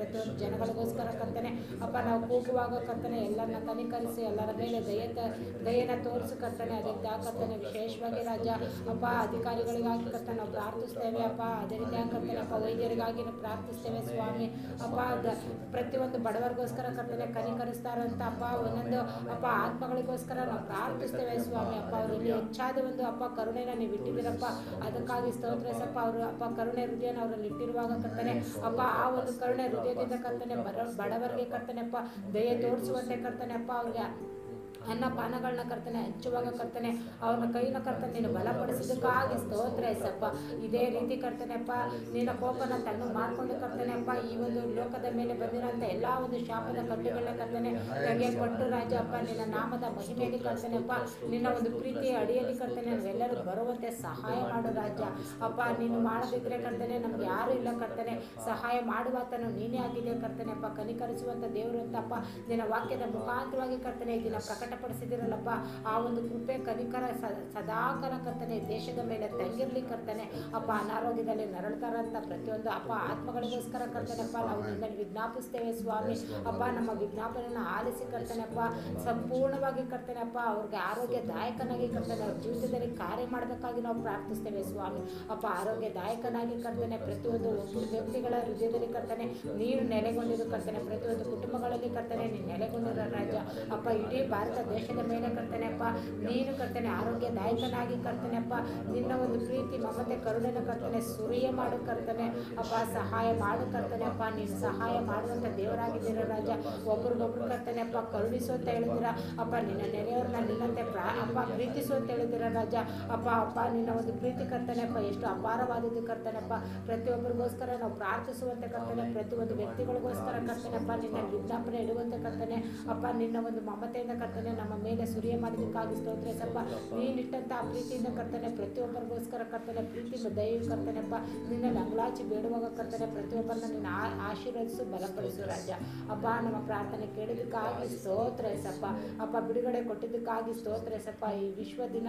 ಪ್ರತಿಯೊಂದು ಜನಗಳಿಗೋಸ್ಕರ ಕರ್ತನೆ ಅಪ್ಪ ನಾವು ಕೂಗುವಾಗ ಕರ್ತನೆ ಎಲ್ಲರನ್ನ ಕನಿಕರಿಸಿ ಎಲ್ಲರ ಮೇಲೆ ದಯ ದಯನ ತೋರಿಸು ಕರ್ತನೆ ಅದಕ್ಕೆ ಕರ್ತನೆ ವಿಶೇಷವಾಗಿ ರಾಜ ಅಪ್ಪ ಅಧಿಕಾರಿಗಳಿಗಾಗಿ ಕರ್ತನೆ ನಾವು ಪ್ರಾರ್ಥಿಸ್ತೇವೆ ಅಪ್ಪ ಅದೇ ರೀತಿ ಕರ್ತನೆ ಅಪ್ಪ ವೈದ್ಯರಿಗಾಗಿ ನಾವು ಪ್ರಾರ್ಥಿಸ್ತೇವೆ ಸ್ವಾಮಿ ಅಪ್ಪ ದ- ಪ್ರತಿಯೊಂದು ಬಡವರಿಗೋಸ್ಕರ ಕರ್ತನೆ ಕನಿಕರಿಸ್ತಾರಂತ ಅಪ್ಪ ಒಂದೊಂದು ಅಪ್ಪ ಆತ್ಮಗಳಿಗೋಸ್ಕರ ನಾವು ಪ್ರಾರ್ಥಿಸ್ತೇವೆ ಸ್ವಾಮಿ ಅಪ್ಪ ಅವರಲ್ಲಿ ಹೆಚ್ಚಾದ ಒಂದು ಅಪ್ಪ ಕರುಣೆನ ನೀವು ಇಟ್ಟಿದ್ದೀರಪ್ಪ ಅದಕ್ಕಾಗಿ ಸ್ತೋತ್ರ ಸಪ್ಪ ಅವರು ಅಪ್ಪ ಕರುಣೆ ಹೃದಯನ ಅವರಲ್ಲಿ ಇಟ್ಟಿರುವಾಗ ಕರ್ತನೆ ಅಪ್ಪ ಆ ಒಂದು ಕರುಣೆ ಹೃದಯದಿಂದ ಕರ್ತನೆ ಬರ ಬಡವರಿಗೆ ಕರ್ತನೆ ಅಪ್ಪ ದಯೆ ತೋರಿಸುವಂತೆ ಕರ್ತನೆ ಅಪ್ಪ ಅವ್ರಿಗೆ ಅನ್ನ ಪಾನಗಳನ್ನ ಕರ್ತನೆ ಹಂಚುವಾಗ ಕರ್ತನೆ ಅವ್ರನ್ನ ಕೈನ ಕರ್ತನೆ ನೀನು ಬಲಪಡಿಸಿದ್ದಕ್ಕಾಗಿ ಸ್ತೋತ್ರ ಎಸಪ್ಪ ಇದೇ ರೀತಿ ಕರ್ತನೆಪ್ಪ ನಿನ್ನ ಕೋಪನ ತಣ್ಣು ಮಾಡ್ಕೊಂಡು ಕರ್ತನೆಪ್ಪ ಈ ಒಂದು ಲೋಕದ ಮೇಲೆ ಬಂದಿರೋಂಥ ಎಲ್ಲ ಒಂದು ಶಾಪದ ಕಟ್ಟುಗಳನ್ನ ಕರ್ತನೆ ತೆಗೆಯಲ್ಪಟ್ಟು ರಾಜ ಅಪ್ಪ ನಿನ್ನ ನಾಮದ ಮಹಿಮೆಯಲ್ಲಿ ಕರ್ತನೆಪ್ಪ ನಿನ್ನ ಒಂದು ಪ್ರೀತಿಯ ಅಡಿಯಲ್ಲಿ ಕರ್ತನೆ ನಾವೆಲ್ಲರೂ ಬರುವಂತೆ ಸಹಾಯ ಮಾಡು ರಾಜ ಅಪ್ಪ ನೀನು ಮಾಡದಿದ್ರೆ ಕರ್ತನೆ ನಮ್ಗೆ ಯಾರು ಇಲ್ಲ ಕರ್ತನೆ ಸಹಾಯ ಮಾಡುವಾತನು ನೀನೇ ಆಗಿದೆ ಕರ್ತನೆ ಅಪ್ಪ ಕನಿಕರಿಸುವಂತ ದೇವರು ಅಂತಪ್ಪ ನಿನ್ನ ವಾಕ್ಯದ ಮುಖಾಂತರವಾಗಿ ಕರ್ತನೆ ಇದನ್ನ ಪ್ರಕಟಪಡಿಸಿದಿರಲ್ಲಪ್ಪ ಆ ಒಂದು ಕೃಪೆ ಕನಿಕರ ಸ- ಸದಾಕಾಲ ಕರ್ತನೆ ದೇಶದ ಮೇಲೆ ತಂಗಿರ್ಲಿ ಕರ್ತನೆ ಅಪ್ಪ ಅನಾರೋಗ್ಯದಲ್ಲಿ ನರಳ್ತಾರಂತ ಪ್ರತಿಯೊಂದು ಅಪ್ಪ ಆತ್ಮಗಳಿಗೋಸ್ಕರ ಕರ್ತನೆಪ್ಪ ನಾವು ನಿಮ್ಮನ್ನು ವಿಜ್ಞಾಪಿಸ್ತೇವೆ ಸ್ವಾಮಿ ಅಪ್ಪ ನಮ್ಮ ವಿಜ್ಞಾಪನೆಯನ್ನು ಆಲಿಸಿ ಕರ್ತನೆಪ್ಪ ಸಂಪೂರ್ಣವಾಗಿ ಕರ್ತನೆಪ್ಪ ಅವ್ರಿಗೆ ಆರೋಗ್ಯದಾಯಕನಾಗಿ ಕರ್ತನೆ ಅವ್ರ ಜೀವಿತದಲ್ಲಿ ಕಾರ್ಯ ಮಾಡಬೇಕಾಗಿ ನಾವು ಪ್ರಾರ್ಥಿಸ್ತೇವೆ ಸ್ವಾಮಿ ಅಪ್ಪ ಆರೋಗ್ಯದಾಯಕನಾಗಿ ಕರ್ತನೆ ಪ್ರತಿಯೊಂದು ಒಬ್ಬರು ವ್ಯಕ್ತಿಗಳ ಹೃದಯದಲ್ಲಿ ಕರ್ತನೆ ನೀರು ನೆಲೆಗೊಂಡಿದ್ದು ಕರ್ತನೆ ಪ್ರತಿಯೊಂದು ಕುಟುಂಬಗಳಲ್ಲಿ ಕರ್ತನೆ ನೀನು ನೆಲೆಗೊಂಡಿರೋ ರಾಜ ಅಪ್ಪ ಇಡೀ ಭಾರತ ದೇಶದ ಮೇಲೆ ಕರ್ತನೆಪ್ಪ ನೀನು ಕರ್ತನೆ ಆರೋಗ್ಯದಾಯಕನಾಗಿ ಕರ್ತನೆಪ್ಪ ನಿನ್ನ ಒಂದು ಪ್ರೀತಿ ಮಮತೆ ಕರುಣೆನ ಕರ್ತನೆ ಸುರಿಯ ಮಾಡು ಕರ್ತನೆ ಅಪ್ಪ ಸಹಾಯ ಮಾಡು ಕರ್ತನೆಪ್ಪ ನೀನು ಸಹಾಯ ಮಾಡುವಂತ ದೇವರಾಗಿದ್ದೀರ ರಾಜ ಒಬ್ರಿಗೊಬ್ರು ಕರ್ತನೆಪ್ಪ ಕರುಣಿಸು ಅಂತ ಹೇಳಿದಿರ ಅಪ್ಪ ನಿನ್ನ ನೆರೆಯವ್ರನ್ನ ನಿನ್ನಂತೆ ಪ್ರಾ ಅಪ್ಪ ಪ್ರೀತಿಸು ಅಂತ ಹೇಳಿದಿರ ರಾಜ ಅಪ್ಪ ಅಪ್ಪ ನಿನ್ನ ಒಂದು ಪ್ರೀತಿ ಕರ್ತನೆಪ್ಪ ಎಷ್ಟು ಅಪಾರವಾದದ್ದು ಕರ್ತನೆಪ್ಪ ಪ್ರತಿಯೊಬ್ಬರಿಗೋಸ್ಕರ ನಾವು ಪ್ರಾರ್ಥಿಸುವಂತೆ ಕರ್ತನೆ ಪ್ರತಿಯೊಂದು ವ್ಯಕ್ತಿಗಳಿಗೋಸ್ಕರ ಕರ್ತನೆಪ್ಪ ನಿನ್ನ ವಿಜ್ಞಾಪನೆ ಇಡುವಂತೆ ಕರ್ತನೆ ಅಪ್ಪ ನಿನ್ನ ಒಂದು ಮಮತೆಯಿಂದ ಕರ್ತನೆ ನಮ್ಮ ಮೇಲೆ ಸುರಿಯ ಮಾಡಿದಕ್ಕಾಗಿ ಸ್ತೋತ್ರ ಸಪ್ಪ ನೀನಿಟ್ಟಂತ ಆ ಪ್ರೀತಿಯಿಂದ ಕರ್ತನೆ ಪ್ರತಿಯೊಬ್ಬರಿಗೋಸ್ಕರ ಕರ್ತನೆ ಪ್ರೀತಿ ದಯವು ಕರ್ತನೆಪ್ಪ ನಿನ್ನ ಅಂಗ್ಲಾಚಿ ಬೇಡುವಾಗ ಕರ್ತನೆ ಪ್ರತಿಯೊಬ್ಬರನ್ನ ನಿನ್ನ ಆ- ಆಶೀರ್ವದಿಸು ಬಲಪಡಿಸು ರಾಜ ಅಪ್ಪ ನಮ್ಮ ಪ್ರಾರ್ಥನೆ ಕೇಳಿದಕ್ಕಾಗಿ ಸ್ತೋತ್ರ ಸಪ್ಪ ಅಪ್ಪ ಬಿಡುಗಡೆ ಕೊಟ್ಟಿದ್ದಕ್ಕಾಗಿ ಸ್ತೋತ್ರ ಸಪ್ಪ ಈ ವಿಶ್ವ ದಿನ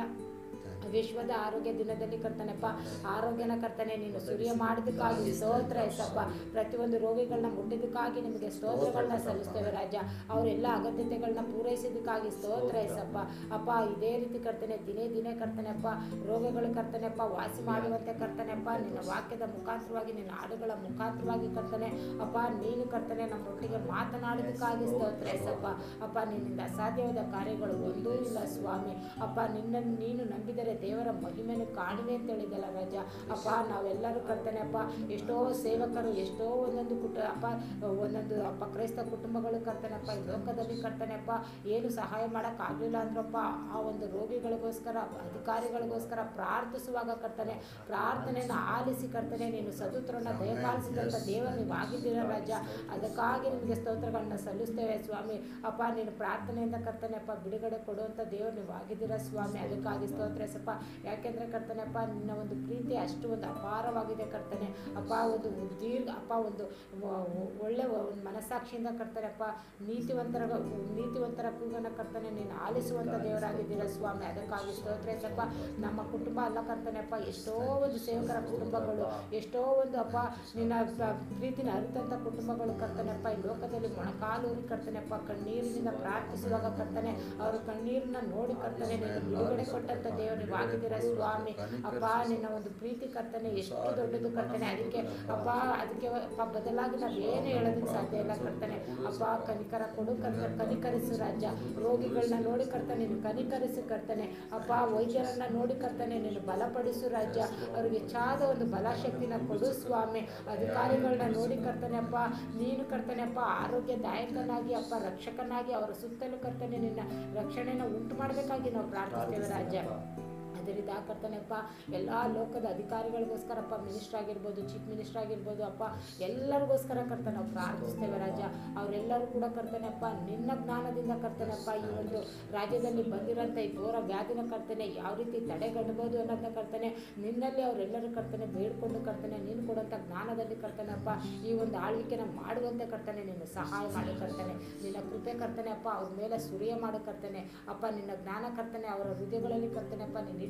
ವಿಶ್ವದ ಆರೋಗ್ಯ ದಿನದಲ್ಲಿ ಕರ್ತನೆಪ್ಪ ಆರೋಗ್ಯನ ಕರ್ತನೆ ನೀನು ಸುರಿಯ ಮಾಡಿದಕ್ಕಾಗಿ ಸ್ತೋತ್ರ ಎಸಪ್ಪ ಪ್ರತಿಯೊಂದು ರೋಗಿಗಳನ್ನ ಮುಟ್ಟಿದ್ದಕ್ಕಾಗಿ ನಿಮಗೆ ಸ್ತೋತ್ರಗಳನ್ನ ಸಲ್ಲಿಸ್ತೇವೆ ರಾಜ ಅವರೆಲ್ಲ ಅಗತ್ಯತೆಗಳನ್ನ ಪೂರೈಸಿದ್ದಕ್ಕಾಗಿ ಸ್ತೋತ್ರ ಎಸಪ್ಪ ಅಪ್ಪ ಇದೇ ರೀತಿ ಕರ್ತನೆ ದಿನೇ ದಿನೇ ಕರ್ತನೆಪ್ಪ ರೋಗಗಳು ಕರ್ತನೆಪ್ಪ ವಾಸಿ ಮಾಡುವಂತೆ ಕರ್ತನೆಪ್ಪ ನಿನ್ನ ವಾಕ್ಯದ ಮುಖಾಂತರವಾಗಿ ನಿನ್ನ ಹಾಡುಗಳ ಮುಖಾಂತರವಾಗಿ ಕರ್ತನೆ ಅಪ್ಪ ನೀನು ಕರ್ತನೆ ನಮ್ಮೊಟ್ಟಿಗೆ ಮಾತನಾಡೋದಕ್ಕಾಗಿ ಸ್ತೋತ್ರ ಎಸಪ್ಪ ಅಪ್ಪ ನಿನ್ನಿಂದ ಅಸಾಧ್ಯವಾದ ಕಾರ್ಯಗಳು ಒಂದೂ ಇಲ್ಲ ಸ್ವಾಮಿ ಅಪ್ಪ ನಿನ್ನನ್ನು ನೀನು ನಂಬಿದರೆ ದೇವರ ಮಹಿಮೆಯನ್ನು ಕಾಣುವೆ ಅಂತ ಹೇಳಿದಲ್ಲ ರಾಜ ಅಪ್ಪ ನಾವೆಲ್ಲರೂ ಕರ್ತನೆ ಅಪ್ಪ ಎಷ್ಟೋ ಸೇವಕರು ಎಷ್ಟೋ ಒಂದೊಂದು ಕುಟ ಅಪ್ಪ ಒಂದೊಂದು ಅಪ್ಪ ಕ್ರೈಸ್ತ ಕುಟುಂಬಗಳು ಕರ್ತನೆಪ್ಪ ಈ ಲೋಕದಲ್ಲಿ ಕರ್ತನೆಪ್ಪ ಏನು ಸಹಾಯ ಮಾಡೋಕ್ಕಾಗಲಿಲ್ಲ ಅಂದ್ರಪ್ಪ ಆ ಒಂದು ರೋಗಿಗಳಿಗೋಸ್ಕರ ಅಧಿಕಾರಿಗಳಿಗೋಸ್ಕರ ಪ್ರಾರ್ಥಿಸುವಾಗ ಕರ್ತನೆ ಪ್ರಾರ್ಥನೆಯನ್ನು ಆಲಿಸಿ ಕರ್ತನೆ ನೀನು ಸದುತ್ರನ ದಯಪಾಲಿಸಿದಂಥ ದೇವರು ನೀವು ಆಗಿದ್ದೀರ ರಾಜ ಅದಕ್ಕಾಗಿ ನಿಮಗೆ ಸ್ತೋತ್ರಗಳನ್ನ ಸಲ್ಲಿಸ್ತೇವೆ ಸ್ವಾಮಿ ಅಪ್ಪ ನೀನು ಪ್ರಾರ್ಥನೆಯಿಂದ ಕರ್ತನೆ ಅಪ್ಪ ಬಿಡುಗಡೆ ಕೊಡುವಂಥ ದೇವರು ನೀವು ಆಗಿದ್ದೀರ ಸ್ವಾಮಿ ಅದಕ್ಕಾಗಿ ಸ್ತೋತ್ರ ಸಪ್ಪ ಯಾಕೆಂದ್ರೆ ಕರ್ತನೆಪ್ಪ ನಿನ್ನ ಒಂದು ಪ್ರೀತಿ ಅಷ್ಟು ಒಂದು ಅಪಾರವಾಗಿದೆ ಕರ್ತನೆ ಅಪ್ಪ ಒಂದು ದೀರ್ಘ ಅಪ್ಪ ಒಂದು ವ- ವ- ಒಳ್ಳೆ ಒಂದು ಮನಸ್ಸಾಕ್ಷಿಯಿಂದ ಕರ್ತನೆಪ್ಪ ನೀತಿವಂತರ ನೀತಿವಂತರ ಕೂಗನ್ನು ಕರ್ತನೆ ನೀನು ಆಲಿಸುವಂಥ ದೇವರಾಗಿದ್ದೀರ ಸ್ವಾಮಿ ಅದಕ್ಕಾಗಿ ಸ್ತೋತ್ರ ಸಪ್ಪ ನಮ್ಮ ಕುಟುಂಬ ಅಲ್ಲ ಕರ್ತನೆಪ್ಪ ಎಷ್ಟೋ ಒಂದು ಸೇವಕರ ಕುಟುಂಬಗಳು ಎಷ್ಟೋ ಒಂದು ಅಪ್ಪ ನಿನ್ನ ಪ- ಪ್ರೀತಿನ ಅರಿತಂಥ ಕುಟುಂಬಗಳು ಕರ್ತನೆಪ್ಪ ಈ ಲೋಕದಲ್ಲಿ ಮೊಣಕಾಲೂರಿ ಕರ್ತನೆಪ್ಪ ಕಣ್ಣೀರಿನಿಂದ ಪ್ರಾರ್ಥಿಸುವಾಗ ಕರ್ತನೆ ಅವರ ಕಣ್ಣೀರನ್ನ ನೋಡಿ ಕರ್ತನೆ ನೀನು ಬಿಡುಗಡೆ ಕೊಟ್ಟಂತ ದೇವರು ನೀವು ಆಗಿದ್ದೀರ ಸ್ವಾಮಿ ಅಪ್ಪ ನಿನ್ನ ಒಂದು ಪ್ರೀತಿ ಕರ್ತನೆ ಎಷ್ಟು ದೊಡ್ಡದು ಕರ್ತನೆ ಅದಕ್ಕೆ ಅಪ್ಪ ಅದಕ್ಕೆ ಅಪ್ಪ ಬದಲಾಗಿ ನಾವೇನು ಹೇಳೋದಕ್ಕೆ ಸಾಧ್ಯ ಇಲ್ಲ ಕರ್ತನೆ ಅಪ್ಪ ಕನಿಕರ ಕೊಡು ಕರ್ತ ಕನಿಕರಿಸು ರಾಜ್ಯ ರೋಗಿಗಳನ್ನ ನೋಡಿ ಕರ್ತನೆ ನೀನು ಕನಿಕರಿಸು ಕರ್ತನೆ ಅಪ್ಪ ವೈದ್ಯರನ್ನ ನೋಡಿ ಕರ್ತನೆ ನೀನು ಬಲಪಡಿಸು ರಾಜ್ಯ ಅವ್ರಿಗೆ ಹೆಚ್ಚಾದ ಒಂದು ಬಲಶಕ್ತಿನ ಕೊಡು ಸ್ವಾಮಿ ಅಧಿಕಾರಿಗಳನ್ನ ನೋಡಿ ಕರ್ತನೆ ಅಪ್ಪ ನೀನು ಕರ್ತನೆ ಅಪ್ಪ ಆರೋಗ್ಯದಾಯಕನಾಗಿ ಅಪ್ಪ ರಕ್ಷಕನಾಗಿ ಅವರ ಸುತ್ತಲೂ ಕರ್ತನೆ ನಿನ್ನ ರಕ್ಷಣೆನ ಉಂಟು ಮಾಡಬೇಕಾಗಿ ನಾವು ಪ್ರಾರ್ಥಿಸ್ತೇವೆ ರಾಜ್ಯ ಅದರಿಂದ ಕರ್ತನೆಪ್ಪ ಎಲ್ಲ ಲೋಕದ ಅಧಿಕಾರಿಗಳಿಗೋಸ್ಕರಪ್ಪ ಮಿನಿಸ್ಟರ್ ಆಗಿರ್ಬೋದು ಚೀಫ್ ಮಿನಿಸ್ಟರ್ ಆಗಿರ್ಬೋದು ಅಪ್ಪ ಎಲ್ಲರಿಗೋಸ್ಕರ ಕರ್ತ ನಾವು ಪ್ರಾರ್ಥಿಸ್ತೇವೆ ರಾಜ ಅವರೆಲ್ಲರೂ ಕೂಡ ಕರ್ತನೆಪ್ಪ ನಿನ್ನ ಜ್ಞಾನದಿಂದ ಕರ್ತನೆಪ್ಪ ಈ ಒಂದು ರಾಜ್ಯದಲ್ಲಿ ಬಂದಿರೋಂಥ ಈ ಘೋರ ವ್ಯಾಧಿನ ಕರ್ತನೆ ಯಾವ ರೀತಿ ತಡೆಗಟ್ಟಬಹುದು ಅನ್ನೋದನ್ನ ಕರ್ತನೆ ನಿನ್ನಲ್ಲಿ ಅವರೆಲ್ಲರೂ ಕರ್ತನೆ ಬೇಡ್ಕೊಂಡು ಕರ್ತನೆ ನೀನು ಕೊಡುವಂಥ ಜ್ಞಾನದಲ್ಲಿ ಕರ್ತನೆಪ್ಪ ಈ ಒಂದು ಆಳ್ವಿಕೆನ ಮಾಡುವಂತೆ ಕರ್ತನೆ ನೀನು ಸಹಾಯ ಮಾಡಿ ಕರ್ತನೆ ನಿನ್ನ ಕೃಪೆ ಕರ್ತನೆ ಅಪ್ಪ ಅವ್ರ ಮೇಲೆ ಸುರಿಯ ಮಾಡು ಕರ್ತನೆ ಅಪ್ಪ ನಿನ್ನ ಜ್ಞಾನ ಕರ್ತನೆ ಅವರ ಹೃದಯಗಳಲ್ಲಿ ಕರ್ತನೆಪ್ಪ ನೀನು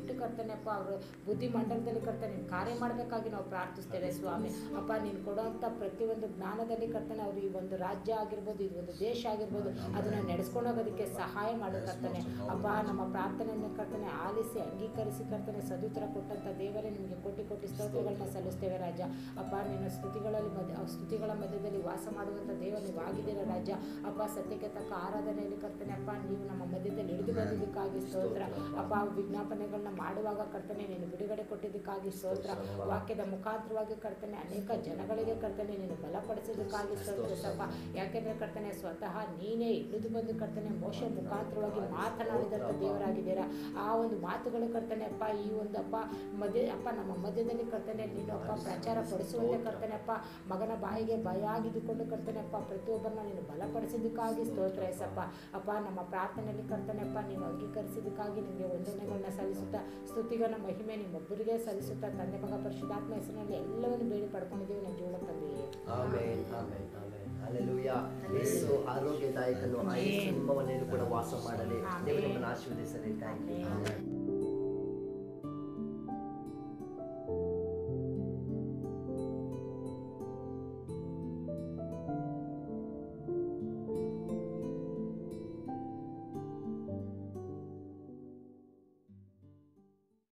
ಇಟ್ಟು ಕರ್ತನೆಪ್ಪ ಅವರು ಬುದ್ಧಿಮಂಡಲದಲ್ಲಿ ಕರ್ತನೆ ನೀನು ಕಾರ್ಯ ಮಾಡಬೇಕಾಗಿ ನಾವು ಪ್ರಾರ್ಥಿಸ್ತೇವೆ ಸ್ವಾಮಿ ಅಪ್ಪ ನೀನು ಕೊಡುವಂಥ ಪ್ರತಿಯೊಂದು ಜ್ಞಾನದಲ್ಲಿ ಕರ್ತನೆ ಅವರು ಈ ಒಂದು ರಾಜ್ಯ ಆಗಿರ್ಬೋದು ಈ ಒಂದು ದೇಶ ಆಗಿರ್ಬೋದು ಅದನ್ನು ನಡೆಸ್ಕೊಂಡು ಹೋಗೋದಕ್ಕೆ ಸಹಾಯ ಮಾಡು ಕರ್ತನೆ ಅಪ್ಪ ನಮ್ಮ ಪ್ರಾರ್ಥನೆಯನ್ನು ಕರ್ತನೆ ಆಲಿಸಿ ಅಂಗೀಕರಿಸಿ ಕರ್ತನೆ ಸದುತ್ತರ ಕೊಟ್ಟಂಥ ದೇವರೇ ನಿಮಗೆ ಕೋಟಿ ಕೋಟಿ ಸ್ತೋತ್ರಗಳನ್ನ ಸಲ್ಲಿಸ್ತೇವೆ ರಾಜ ಅಪ್ಪ ನಿನ್ನ ಸ್ತುತಿಗಳಲ್ಲಿ ಮಧ್ಯ ಆ ಸ್ತುತಿಗಳ ಮಧ್ಯದಲ್ಲಿ ವಾಸ ಮಾಡುವಂಥ ದೇವ ನೀವು ಆಗಿದ್ದೀರ ರಾಜ ಅಪ್ಪ ಸತ್ಯಕ್ಕೆ ತಕ್ಕ ಆರಾಧನೆಯಲ್ಲಿ ಕರ್ತನೆ ಅಪ್ಪ ನೀವು ನಮ್ಮ ಮಧ್ಯದಲ್ಲಿ ಹಿಡಿದು ಬಂದಿದ್ದಕ್ಕಾಗಿ ಸ್ತೋತ್ರ ಅಪ್ಪ ವಿಜ್ಞಾಪನೆಗಳನ್ನ ಮಾಡುವಾಗ ಕರ್ತನೆ ನೀನು ಬಿಡುಗಡೆ ಕೊಟ್ಟಿದ್ದಕ್ಕಾಗಿ ಸ್ತೋತ್ರ ವಾಕ್ಯದ ಮುಖಾಂತರವಾಗಿ ಕರ್ತನೆ ಅನೇಕ ಜನಗಳಿಗೆ ಕರ್ತನೆ ನೀನು ಬಲಪಡಿಸಿದ್ದಕ್ಕಾಗಿ ಸ್ತೋತ್ರ ಸಪ್ಪ ಯಾಕೆಂದ್ರೆ ಕರ್ತನೆ ಸ್ವತಃ ನೀನೇ ಇಳಿದು ಬಂದು ಕರ್ತನೆ ಮೋಶ ಮುಖಾಂತರವಾಗಿ ಮಾತನಾಡಿದಂಥ ದೇವರಾಗಿದ್ದೀರಾ ಆ ಒಂದು ಮಾತುಗಳು ಕರ್ತನೆ ಅಪ್ಪ ಈ ಒಂದು ಅಪ್ಪ ಮಧ್ಯ ಅಪ್ಪ ನಮ್ಮ ಮಧ್ಯದಲ್ಲಿ ಕರ್ತನೆ ನೀನು ಅಪ್ಪ ಪ್ರಚಾರ ಪಡಿಸುವಂತೆ ಕರ್ತನೆ ಅಪ್ಪ ಮಗನ ಬಾಯಿಗೆ ಭಯ ಆಗಿದ್ದುಕೊಂಡು ಕರ್ತನೆ ಅಪ್ಪ ಪ್ರತಿಯೊಬ್ಬರನ್ನ ನೀನು ಬಲಪಡಿಸಿದ್ದಕ್ಕಾಗಿ ಸ್ತೋತ್ರ ಎಸಪ್ಪ ಅಪ್ಪ ನಮ್ಮ ಪ್ರಾರ್ಥನೆಯಲ್ಲಿ ಕರ್ತನೆ ಅಪ್ಪ ನೀನು ಅಂಗೀಕರಿಸಿದ್ದಕ್ಕಾಗಿ ನಿಮಗೆ ವಂದನೆಗಳನ್ನ ಸಲ್ಲಿಸುತ್ತಾ ಸ್ತುತಿಗಳನ್ನ ಮಹಿಮೆ ನಿಮ್ಮೊಬ್ಬರಿಗೆ ಸಲ್ಲಿಸುತ್ತಾ ತಂದೆ ಮಗ ಪರಿಶುದ್ಧಾತ್ಮ ಹೆಸರಿನಲ್ಲಿ ಎಲ್ಲವನ್ನು ಬೇಡಿ ಪಡ್ಕೊಂಡಿದ್ದೀವಿ ನನ್ನ ಜೀವನ ತಂದೆಯೇ ಆಮೇನ್ ಆಮೇನ್ ಆಮೇನ್ ಹಲ್ಲೆಲೂಯಾ ಯೇಸು ಆರೋಗ್ಯದಾಯಕನು ಆ ಯೇಸು ನಿಮ್ಮ ಮನೆಯಲ್ಲಿ ಕೂಡ ವಾಸ ಮಾಡಲಿ ದೇವರು ನಿಮ್ಮನ್ನು ಆಶೀರ್ವದಿಸಲಿ ಥ್ಯಾಂಕ್ ಯು